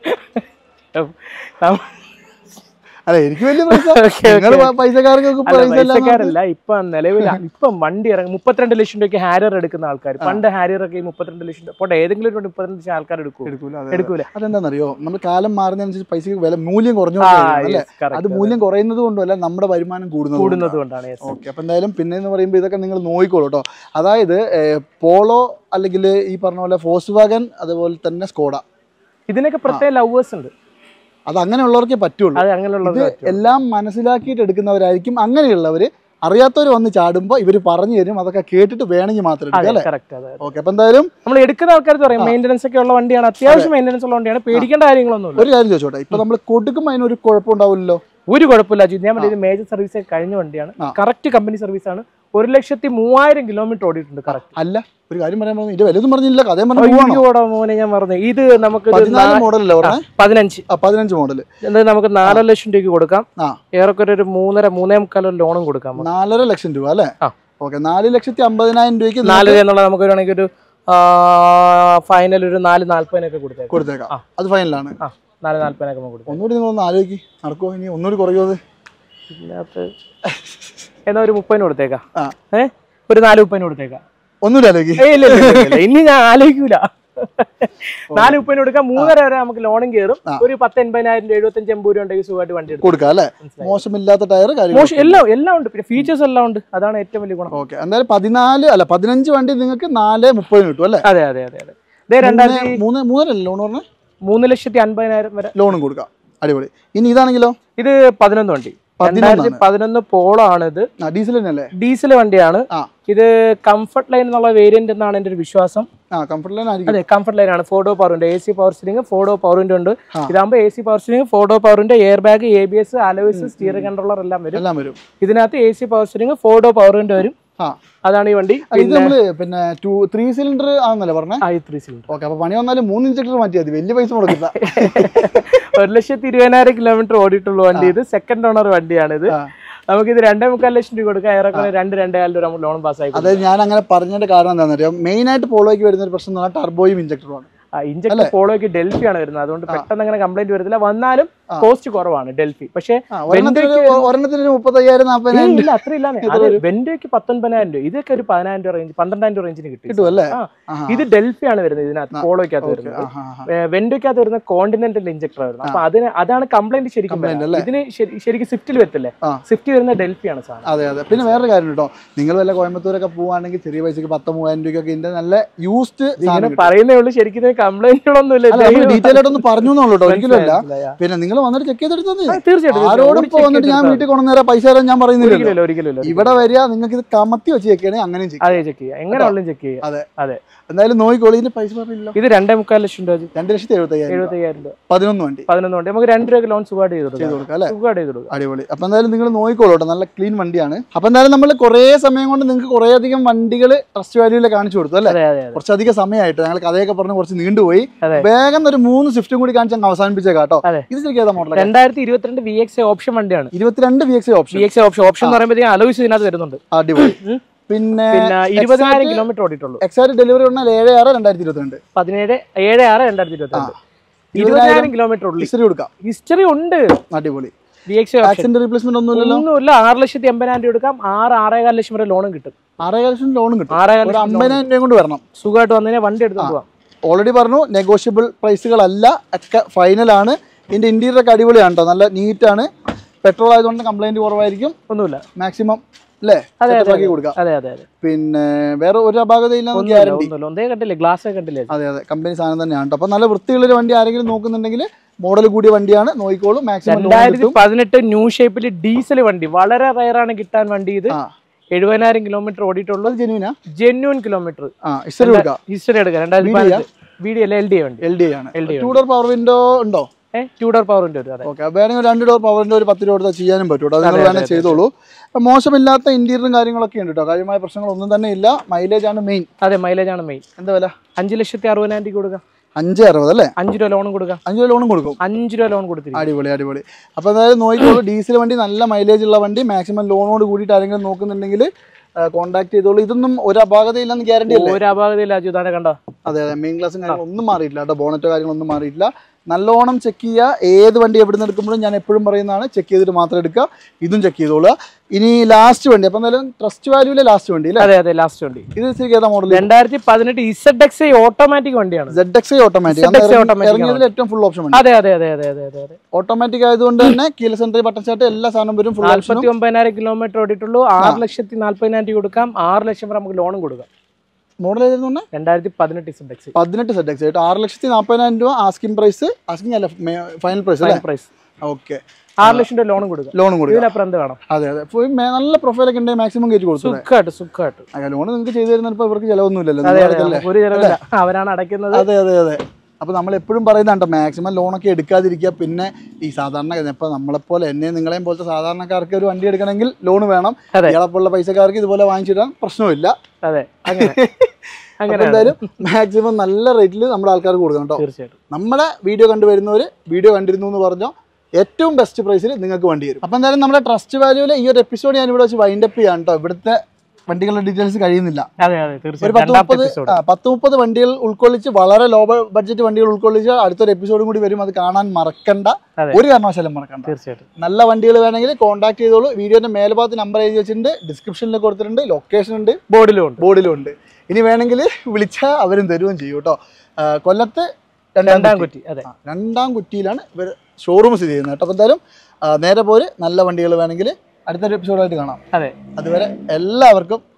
അല്ല എനിക്ക് വലിയ പൈസ Okay, നിങ്ങൾ പൈസക്കാർക്കൊക്കെ അല്ല പൈസ ഇല്ല പൈസക്കാരല്ല ഇപ്പൊ നിലവിൽ ഇപ്പം വണ്ടി ഇറങ്ങി മുപ്പത്തിരണ്ട് ലക്ഷം രൂപയ്ക്ക് ഹാരിയർ എടുക്കുന്ന ആൾക്കാർ പണ്ട് ഹാരിയർ ഒക്കെ ഈ മുപ്പത്തിരണ്ട് ലക്ഷം രൂപ പോട്ടെ ഏതെങ്കിലും ഒരു വണ്ടി മുപ്പത്തിരണ്ട് ലക്ഷം ആൾക്കാർ എടുക്കും എടുക്കൂല അതെ എടുക്കൂല അതെന്താണെന്നറിയോ നമ്മൾ കാലം മാറുന്നതനുസരിച്ച് പൈസക്ക് വില മൂല്യം കുറഞ്ഞു ആ, അല്ലേ yes, correct. അത് മൂല്യം കുറയുന്നത് കൊണ്ടല്ല നമ്മുടെ വരുമാനം കൂടുന്നത് കൂടുന്നത് കൊണ്ടാണ് yes. ഓക്കെ അപ്പൊ എന്തായാലും പിന്നെ എന്ന് പറയുമ്പോൾ ഇതൊക്കെ നിങ്ങൾ നോക്കിക്കോളൂ കേട്ടോ അതായത് ഏർ, പോളോ അല്ലെങ്കിൽ ഈ പറഞ്ഞ പോലെ ഫോഴ്സ് വാഗൻ അതുപോലെ തന്നെ സ്കോഡ ഇതിനൊക്കെ പ്രത്യേക ലവേഴ്സ് ഉണ്ട് അത് അങ്ങനെയുള്ളവർക്കേ പറ്റുള്ളൂ അത് അങ്ങനെയുള്ളത് ഇത് എല്ലാം മനസ്സിലാക്കിയിട്ട് എടുക്കുന്നവരായിരിക്കും അങ്ങനെയുള്ളവര് അറിയാത്തവർ വന്ന് ചാടുമ്പോൾ ഇവർ പറഞ്ഞു തരും അതൊക്കെ കേട്ടിട്ട് വേണമെങ്കിൽ മാത്രം എടുക്കുക അല്ലേ കറക്റ്റ് അതെ ഓക്കെ അപ്പൊ എന്തായാലും നമ്മൾ എടുക്കുന്ന ആൾക്കാർക്ക് പറയും മെയിൻ്റനൻസ് ഒക്കെ ഉള്ള വണ്ടിയാണ് അത്യാവശ്യം മെയിൻ്റനൻസ് ഉള്ള വണ്ടിയാണ് പേടിക്കേണ്ട കാര്യങ്ങളൊന്നുമില്ല ഒരു കാര്യം ചോദിച്ചോട്ടെ ഇപ്പൊ നമ്മൾ കൊടുക്കുമ്പോൾ അതിനൊരു കുഴപ്പമുണ്ടാവില്ലല്ലോ ഒരു കുഴപ്പമില്ല അജിത് ഞാൻ പറഞ്ഞത് മേജർ സർവീസ് കഴിഞ്ഞ വണ്ടിയാണ് ആ. കറക്റ്റ് കമ്പനി സർവീസ് ആണ് ഒരു ലക്ഷത്തി മൂവായിരം കിലോമീറ്റർ ഓടിയിട്ടുണ്ട് കറക്റ്റ് അല്ല ഒരു കാര്യം പറയാൻ പറഞ്ഞു ഇതിന്റെ വിലയൊന്നും പറഞ്ഞില്ല കഥയും പറഞ്ഞു പോവാണോ അയ്യോടാ മോനെ ഞാൻ പറഞ്ഞു ഇത് നമുക്ക് പതിനാല് മോഡലല്ലേ പറഞ്ഞേ പതിനഞ്ച് ആ പതിനഞ്ച് മോഡൽ എന്തായാലും നമുക്ക് നാലര ലക്ഷം രൂപയ്ക്ക് കൊടുക്കാം ആ ഏറെക്കുറെ ഒരു മൂന്നര മൂന്നേ മുക്കാലോ ലോണും കൊടുക്കാം നമുക്ക്. നാലര ലക്ഷം രൂപ അല്ലേ ആ. ഓക്കെ നാല് ലക്ഷത്തി അമ്പതിനായിരം രൂപയ്ക്ക് നാല് രൂപ എന്നുള്ള നമുക്ക് വേണമെങ്കിൽ ഒരു ഫൈനൽ ഒരു നാല് നാല്പതിനൊക്കെ കൊടുത്തേക്കാം കൊടുത്തേക്കാം ആ. അത് ഫൈനലാണ് ആ നാല് നാല്പതിനൊക്കെ നമുക്ക് കൊടുത്തേക്കാം ഒന്നുകൂടി നിങ്ങളൊന്ന് ആലോചിക്ക് നടക്കുമോ ഇനി ഒന്നുകൂടി കുറയുമോ അത് ഇതിനകത്ത് എന്നാ ഒരു മുപ്പതിന് കൊടുത്തേക്കാം ആ ഏ ഒരു നാല് മുപ്പതിന് കൊടുത്തേക്കാം ഒന്നുകൂടി ആലോചിക്ക് ഏയ് ഇല്ല, ഇല്ല, ഇല്ല, ഇല്ല. ഇനി ഞാൻ ആലോചിക്കൂല നാല് മുപ്പതിന് കൊടുക്കാം മൂന്നര വരെ നമുക്ക് ലോണും കയറും ആ. ഒരു പത്ത് എൺപതിനായിരം രൂപ എഴുപത്തഞ്ച് എൺപത് രൂപ ഉണ്ടെങ്കിൽ സുഖമായിട്ട് വണ്ടി എടുക്കും കൊടുക്കാം അല്ലേ മനസ്സിലായി. മോശമില്ലാത്ത ടയർ കാര്യം മോശം എല്ലാം എല്ലാം ഉണ്ട് പിന്നെ ഫീച്ചേഴ്സ് എല്ലാം ഉണ്ട് അതാണ് ഏറ്റവും വലിയ ഗുണം ഓക്കെ എന്തായാലും പതിനാല് അല്ല പതിനഞ്ച് വണ്ടി നിങ്ങൾക്ക് നാല് മുപ്പതിന് കിട്ടും അല്ലേ അതെ അതെ അതെ അതെ ഇതേ രണ്ടായിരത്തി മൂന്ന് മൂന്ന് മൂന്നരല്ലേ ലോൺ പറഞ്ഞ മൂന്ന് ലക്ഷത്തി അൻപതിനായിരം വരെ ലോണും കൊടുക്കാം അടിപൊളി ഇനി ഇതാണെങ്കിലോ ഇത് പതിനൊന്ന് വണ്ടി പതിനൊന്നാണ്. രണ്ടായിരത്തി പതിനൊന്ന് പോളോ ആണ് ഇത് ആ ഡീസൽ തന്നെയല്ലേ ഡീസൽ വണ്ടിയാണ് ആ. ഇത് കംഫർട്ട് ലൈൻ എന്നുള്ള വേരിയന്റ് എന്നാണ് എൻ്റെ ഒരു വിശ്വാസം ആ കംഫർട്ട് ലൈൻ ആയിരിക്കും അതെ കംഫർട്ട് ലൈൻ ആണ് ഫോർഡോ പവറിന്റെ എ സി പവർ സ്റ്റിംഗ് ഫോർഡോ പവറിന്റെ ഉണ്ട് ആ. ഇതാകുമ്പോൾ എ സി പവർ സ്റ്റിംഗ് ഫോർഡോ പവറിന്റെ air bag A B S alloys steering controller എല്ലാം വരും എല്ലാം വരും ഇതിനകത്ത് എ സി പവർ സ്റ്റിംഗ് ഫോർഡോ പവറിന്റെ വരും ആ അതാണ് ഈ വണ്ടി അല്ല, ഇത് നമ്മള് പിന്നെ ടു ത്രീ സിലിണ്ടർ ആണെന്നല്ലേ പറഞ്ഞേ ഐ ത്രീ സിലിണ്ടർ ഓക്കെ അപ്പൊ പണി വന്നാലും മൂന്ന് ഇഞ്ചക്ടർ മാറ്റിയാൽ മതി വലിയ പൈസ മുടക്കില്ല ഒരു ലക്ഷത്തി ഇരുപതിനായിരം കിലോമീറ്റർ ഓടിയിട്ടുള്ള വണ്ടി ഇത് സെക്കൻഡ് ഓണർ വണ്ടിയാണ് ഇത് ആ. നമുക്കിത് രണ്ടേ മുക്കാൽ ലക്ഷം രൂപ കൊടുക്കാം ഏറെക്കുറെ രണ്ട് രണ്ടേ കാലം രൂപ ലോൺ പാസ്സായി അതായത് ഞാൻ അങ്ങനെ പറഞ്ഞതിന്റെ കാരണം എന്താണെന്ന് അറിയാം മെയിൻ ആയിട്ട് പോളോയ്ക്ക് വരുന്ന ഒരു പ്രശ്നം എന്ന് പറഞ്ഞാൽ ടർബോയും ഇഞ്ചക്ടറുമാണ് ഇഞ്ചക്ടർ പോളോയ്ക്ക് ഡെൽഫി ആണ് വരുന്നത് അതുകൊണ്ട് പെട്ടെന്ന് അങ്ങനെ കംപ്ലൈന്റ് വരുന്നില്ല വന്നാലും ആ. കോസ്റ്റ് കുറവാണ് ഡെൽഫി പക്ഷേ ആ, ഒരെണ്ണത്തിന് ഒരു- ഒരെണ്ണത്തിന് ഒരു മുപ്പത്തയ്യായിരം നാൽപ്പതിനായിരം ഇല്ല അത്ര ഇല്ലാന്ന് അത് വെന്റോയ്ക്ക് പത്തൊൻപതിനായിരം രൂപ ഇതൊക്കെ ഒരു പതിനായിരം രൂപ റേഞ്ച് പന്ത്രണ്ടായിരം രൂപ റേഞ്ചിന് കിട്ടും കിട്ടും അല്ലേ ആ. ആഹാ. ഇത് ഡെൽഫി ആണ് വരുന്നത് ഇതിനകത്ത് പോളോയ്ക്കകത്ത് ഓക്കേ, വരുന്നത് ആഹാ, ആഹാ. വെന്റോയ്ക്കകത്ത് വരുന്ന കോണ്ടിനെന്റൽ ഇഞ്ചക്ടർ വരുന്നത് അപ്പൊ അതിന് അതാണ് കംപ്ലൈന്റ് ശരിക്കും Complaint വരുന്നത്. അല്ലേ? ഇതിന് ശരി- ശരിക്കും സ്വിഫ്റ്റിൽ വരത്തില്ലേ ആ. സ്വിഫ്റ്റ് വരുന്ന ഡെൽഫി ആണ് സാധനം അതെ അതെ പിന്നെ വേറൊരു കാര്യം കേട്ടോ നിങ്ങൾ വല്ല കോയമ്പത്തൂരൊക്കെ പോവാണെങ്കിൽ ചെറിയ പൈസക്ക് പത്ത് മൂവായിരം രൂപയ്ക്കൊക്കെ ഇതിന്റെ നല്ല യൂസ്ഡ് ഇങ്ങനെ പറയുന്നേ ഉള്ളൂ ശരിക്കും ഇതിന് കംപ്ലൈന്റുകളൊന്നും ഇല്ല ഡീറ്റെയിൽ ആയിട്ടൊന്ന് പറഞ്ഞു എന്നുള്ളൂ കേട്ടോ ഒരിക്കലും അല്ല മനസ്സിലായോ? പിന്നെ നിങ്ങൾ വന്നിട്ട് ചെക്ക് ചെയ്തെടുത്തത് ആ, തീർച്ചയായിട്ടും ആരോടും തീർച്ചയായിട്ടും. ഇപ്പൊ വന്നിട്ട് ഞാൻ വീട്ടിൽ കൊണ്ടുവന്നേരാ പൈസ തരാൻ ഞാൻ പറയുന്നില്ലല്ലോ ഒരിക്കലും ഇല്ല, ഒരിക്കലും ഇല്ല, ഒരിക്കലും ഇവിടെ വരിക നിങ്ങൾക്ക് ഇത് കമത്തി വെച്ച് ചെക്കുകയാണെങ്കിൽ അങ്ങനെയും ചെയ്യും അതെ ചെക്ക് ചെയ്യാം എങ്ങനെ ഉള്ളും ചെക്ക് ചെയ്യാം അതെ അതെ എന്തായാലും നോക്കിക്കോളൂ ഇതിന്റെ പൈസ പറഞ്ഞില്ലല്ലോ ഇത് രണ്ടേ മുക്കാൽ ലക്ഷം രൂപ രണ്ട് ലക്ഷത്തി എഴുപത്തി അയ്യായിരം എഴുപത്തി അയ്യായിരം രൂപ പതിനൊന്ന് വണ്ടി പതിനൊന്ന് വണ്ടി നമുക്ക് രണ്ട് രൂപ ലോൺ സുഖമായിട്ട് ചെയ്ത് ചെയ്ത് കൊടുക്കാം കൊടുക്കാം അല്ലേ സുഖമായിട്ട് ചെയ്ത് കൊടുക്കാം അടിപൊളി അപ്പൊ എന്തായാലും നിങ്ങൾ നോക്കിക്കോളൂ കേട്ടോ നല്ല ക്ലീൻ വണ്ടിയാണ് അപ്പൊ എന്തായാലും നമ്മൾ കുറേ സമയം കൊണ്ട് നിങ്ങൾക്ക് കുറേ അധികം വണ്ടികൾ ട്രസ്റ്റ് വാല്യൂല് കാണിച്ചു കൊടുത്തു അല്ലേ അതെ അതെ അതെ കുറച്ചധികം സമയമായിട്ട് ഞങ്ങൾ കഥയൊക്കെ പറഞ്ഞ് കുറച്ച് നീണ്ടുപോയി അതെ. വേഗം ഒരു മൂന്ന് സ്വിഫ്റ്റും കൂടി കാണിച്ച് അങ്ങ് അവസാനിപ്പിച്ചേക്കാം കേട്ടോ അതെ. ഇത് ശരിക്കും ഏതാ മോഡൽ രണ്ടായിരത്തി ഇരുപത്തിരണ്ട് വി എക്സ് ഓപ്ഷൻ വണ്ടിയാണ് ഇരുപത്തിരണ്ട് V X option V X option option എന്ന് പറയുമ്പോൾ അലോയ്സ് ഇതിനകത്ത് വരുന്നുണ്ട് അടിപൊളി ഉം. പിന്നെ പിന്നെ ഇരുപതിനായിരം കിലോമീറ്റർ ഓടിയിട്ടുള്ളൂ എക്സാക്ട് ഡെലിവറി പറഞ്ഞാൽ ഏഴ് ആറ് രണ്ടായിരത്തി ഇരുപത്തിരണ്ട് പതിനേഴ് ഏഴ് ആറ് രണ്ടായിരത്തി ഇരുപത്തി രണ്ട് ഇരുപതിനായിരം കിലോമീറ്റർ ഉള്ളു ഹിസ്റ്ററി കൊടുക്കാം ഹിസ്റ്ററി ഉണ്ട് അടിപൊളി V X option accident replacement ഒന്നുമില്ലല്ലോ ഒന്നുമില്ല ആറ് ലക്ഷത്തി എൺപതിനായിരം രൂപ എടുക്കാം ആറ് ആറേകാൽ ലക്ഷം വരെ ലോണും കിട്ടും ആറേകാൽ ലക്ഷം ലോണും കിട്ടും ആറേകാൽ ഒരു ലക്ഷം loan അമ്പതിനായിരം രൂപയും കൊണ്ട് വരണം സുഖമായിട്ട് വന്നതിനെ വണ്ടി എടുത്ത് പോവാം ഓൾറെഡി പറഞ്ഞു നെഗോഷ്യബിൾ പ്രൈസുകളല്ല ഒക്കെ ഫൈനലാണ് ഇതിന്റെ ഇന്റീരിയർ ഒക്കെ അടിപൊളിയാണ് കേട്ടോ നല്ല നീറ്റാണ് പെട്രോൾ ആയതുകൊണ്ട് കംപ്ലൈന്റ് കുറവായിരിക്കും ഒന്നുമില്ല മാക്സിമം അല്ലേ അതെ, Setup അതെ, ആക്കി കൊടുക്കാം അതെ അതെ അതെ പിന്നെ വേറെ ഒരു അപാകതയില്ല ഒന്നുമില്ല ഗ്യാരണ്ടി ഒന്നുമില്ല ഒന്നേ കണ്ടില്ലേ ഗ്ലാസ് കണ്ടില്ലേ അതെ അതെ കമ്പനി സാധനം തന്നെയാണ് കേട്ടോ അപ്പൊ നല്ല വൃത്തിയുള്ളൊരു വണ്ടി ആരെങ്കിലും നോക്കുന്നുണ്ടെങ്കിൽ മോഡൽ കൂടിയ വണ്ടിയാണ് നോക്കിക്കോളൂ മാക്സിമം രണ്ടായിരത്തി പതിനെട്ട് ന്യൂ ഷേപ്പിൽ ഡീസൽ വണ്ടി വളരെ റയറാണ് കിട്ടാൻ വണ്ടി ഇത് ആ എഴുപതിനായിരം കിലോമീറ്റർ ഓടിയിട്ടുള്ളൂ ജെനുവിനാ ജെന്യൂൻ കിലോമീറ്റർ ആ ഇസ്റ്ററി കൊടുക്കാം ഹിസ്റ്ററി എടുക്കാം രണ്ടായിരത്തി VD യാ? പതിനെട്ട് വി ഡി അല്ല എൽ ഡി വണ്ടി എൽ ഡി ആണ് LD two door power window ഉണ്ടോ ഏഹ് ടൂ ഡോർ പവറിന്റെ ഒരു അതെ ഓക്കെ വേണമെങ്കിൽ ഒരു രണ്ട് ഡോർ പവറിന്റെ ഒരു പത്ത് രൂപ കൊടുത്താൽ ചെയ്യാനും പറ്റും കേട്ടോ അത് നിങ്ങൾ അതെ, വേണേൽ ചെയ്തോളൂ അപ്പൊ മോശമില്ലാത്ത ഇന്റീരിയറും കാര്യങ്ങളൊക്കെ ഉണ്ട് കേട്ടോ കാര്യമായ പ്രശ്നങ്ങളൊന്നും തന്നെ ഇല്ല മൈലേജ് ആണ് മെയിൻ അതെ മൈലേജ് ആണ് മെയിൻ എന്താ വില അഞ്ച് ലക്ഷത്തി അറുപതിനായിരം രൂപ കൊടുക്കാം അഞ്ച് അറുപത് അല്ലേ അഞ്ച് രൂപ ലോണും കൊടുക്കാം അഞ്ച് രൂപ ലോണും കൊടുക്കും അഞ്ച് രൂപ ലോൺ കൊടുത്തിരിക്കും അടിപൊളി അടിപൊളി അപ്പോൾ എന്തായാലും നോക്കിക്കോളൂ ഡീസൽ വണ്ടി നല്ല മൈലേജ് ഉള്ള വണ്ടി മാക്സിമം ലോണോട് കൂടിയിട്ട് ആരെങ്കിലും നോക്കുന്നുണ്ടെങ്കിൽ കോൺടാക്ട് ചെയ്തോളൂ ഇതൊന്നും ഒരു അപാകതയില്ലെന്ന് ഗ്യാരണ്ടി അല്ലേ ഒരു അപാകതയില്ല അജുതാനെ കണ്ടോ അതെ അതെ മെയിൻ ക്ലാസ്സും കാര്യങ്ങളൊന്നും മാറിയിട്ടില്ല കേട്ടോ ബോണറ്റോ കാര്യങ്ങളൊന്നും മാറിയിട്ടില്ല നല്ലോണം ചെക്ക് ചെയ്യുക ഏത് വണ്ടി എവിടെ നിന്ന് എടുക്കുമ്പോഴും ഞാൻ എപ്പോഴും പറയുന്നതാണ് ചെക്ക് ചെയ്തിട്ട് മാത്രം എടുക്കുക ഇതും ചെക്ക് ചെയ്തോളുക ഇനി ലാസ്റ്റ് വണ്ടി അപ്പോൾ എന്തായാലും ട്രസ്റ്റ് വാല്യൂലെ ലാസ്റ്റ് വണ്ടി അല്ലേ അതെ അതെ ലാസ്റ്റ് വണ്ടി ഇത് ശരിക്കും ഏതാ മോഡൽ രണ്ടായിരത്തി പതിനെട്ട് ഇസഡ് എക്സ് ഓട്ടോമാറ്റിക് വണ്ടിയാണ് Z X I automatic ZXi automatic ഇറങ്ങിയതിൽ ഏറ്റവും ഫുൾ ഓപ്ഷൻ വണ്ടി അതെ അതെ അതെ അതെ അതെ അതെ അതെ ഓട്ടോമാറ്റിക് ആയതുകൊണ്ട് തന്നെ കീല സെൻട്രി ബട്ടൺ ചാട്ട് എല്ലാ സാധനം വരും ഫുൾ ഓപ്ഷനും നാല്പത്തി ഒമ്പതിനായിരം കിലോമീറ്റർ ഓടിയിട്ടുള്ളൂ ആറ് ലക്ഷത്തി നാല്പതിനായിരം രൂപ കൊടുക്കാം ആറ് ലക്ഷം വരെ നമുക്ക് ലോണും കൊടുക്കാം മോഡൽ ഏതായിരുന്നു പറഞ്ഞാൽ രണ്ടായിരത്തി പതിനെട്ട് ഇസഡ് എക്സ് പതിനെട്ട് സെറ്റ് എക്സ് ആയിട്ട് ആറ് ലക്ഷത്തി നാൽപ്പതിനായിരം രൂപ ആസ്കിംഗ് പ്രൈസ് ആസ്കിംഗ് അല്ല ഫൈനൽ പ്രൈസ് അല്ലേ പ്രൈസ് ഓക്കെ ആറ് ലക്ഷം രൂപ ലോണും കൊടുക്കാം ലോണും കൊടുക്കുക ഇതിലപ്പുറം എന്ത് വേണം അതെ അതെ ഫുൾ മേ- നല്ല പ്രൊഫൈലൊക്കെ ഉണ്ടെങ്കിൽ മാക്സിമം കയറ്റി കൊടുത്തു സുഖമായിട്ട് സുഖമായിട്ട് ലോൺ നിങ്ങൾക്ക് ചെയ്തു തരുന്നപ്പോൾ ഇവർക്ക് ചിലവൊന്നുമില്ലല്ലോ അതെ നിങ്ങൾ അതെ അടക്കല്ലേ? നമുക്ക് ഒരു ചെലവില്ല അവരാണ് അടയ്ക്കുന്നത് അതെ അതെ അതെ അപ്പൊ നമ്മൾ എപ്പോഴും പറയുന്നുണ്ട് മാക്സിമം ലോണൊക്കെ എടുക്കാതിരിക്കുക പിന്നെ ഈ സാധാരണ ഇപ്പൊ നമ്മളെപ്പോലെ എന്നെയും നിങ്ങളെയും പോലത്തെ സാധാരണക്കാർക്ക് ഒരു വണ്ടി എടുക്കണമെങ്കിൽ ലോൺ വേണം അതെ. ഇയാളെപ്പോലുള്ള പൈസക്കാർക്ക് ഇതുപോലെ വാങ്ങിച്ചിടാൻ പ്രശ്നമില്ല അതെ അങ്ങനെ അപ്പൊ അങ്ങനെ എന്തായാലും മാക്സിമം നല്ല റേറ്റിൽ നമ്മുടെ ആൾക്കാർക്ക് കൊടുക്കണം കേട്ടോ തീർച്ചയായിട്ടും നമ്മുടെ വീഡിയോ കണ്ടുവരുന്നവർ വീഡിയോ കണ്ടിരുന്നു എന്ന് പറഞ്ഞോ ഏറ്റവും ബെസ്റ്റ് പ്രൈസിൽ നിങ്ങൾക്ക് വണ്ടി വരും അപ്പോൾ എന്തായാലും നമ്മുടെ ട്രസ്റ്റ് വാല്യൂവിൽ ഈ ഒരു എപ്പിസോഡ് ഞാൻ ഇവിടെ വെച്ച് വൈൻഡ് അപ്പ് ചെയ്യാം കേട്ടോ ഇവിടുത്തെ വണ്ടികളുടെ ഡീറ്റെയിൽസ് കഴിയുന്നില്ല അതെ അതെ ഒരു തീർച്ചയായിട്ടും പത്ത് രണ്ടാമത്തെ മുപ്പത് എപ്പിസോഡ് ആ, പത്ത് മുപ്പത് വണ്ടികൾ ഉൾക്കൊള്ളിച്ച് വളരെ ലോ ബഡ്ജറ്റ് വണ്ടികൾ ഉൾക്കൊള്ളിച്ച് അടുത്തൊരു എപ്പിസോഡും കൂടി വരും അത് കാണാൻ മറക്കണ്ട അതെ. ഒരു കാരണവശാലും മറക്കണ്ട തീർച്ചയായിട്ടും നല്ല വണ്ടികൾ വേണമെങ്കിൽ കോൺടാക്ട് ചെയ്തോളൂ വീഡിയോന്റെ മേൽഭാഗത്ത് നമ്പർ എഴുതി വെച്ചിട്ടുണ്ട് ഡിസ്ക്രിപ്ഷനിൽ കൊടുത്തിട്ടുണ്ട് ലൊക്കേഷൻ ഉണ്ട് ബോർഡിലും ഉണ്ട് ബോർഡിലും ഉണ്ട് ഇനി വേണമെങ്കിൽ വിളിച്ചാൽ അവരും തരുകയും ചെയ്യും കേട്ടോ ആ, കൊല്ലത്ത് രണ്ടാം രണ്ടാം കുറ്റി. കുറ്റി അതെ ആ, രണ്ടാം കുറ്റിയിലാണ് ഇവർ ഷോറൂം സ്ഥിതി ചെയ്യുന്നത് കേട്ടോ അപ്പോൾ എന്തായാലും ആ, നേരെ പോര് നല്ല വണ്ടികൾ വേണമെങ്കിൽ അടുത്തൊരു എപ്പിസോഡായിട്ട് കാണാം അതെ അതുവരെ എല്ലാവർക്കും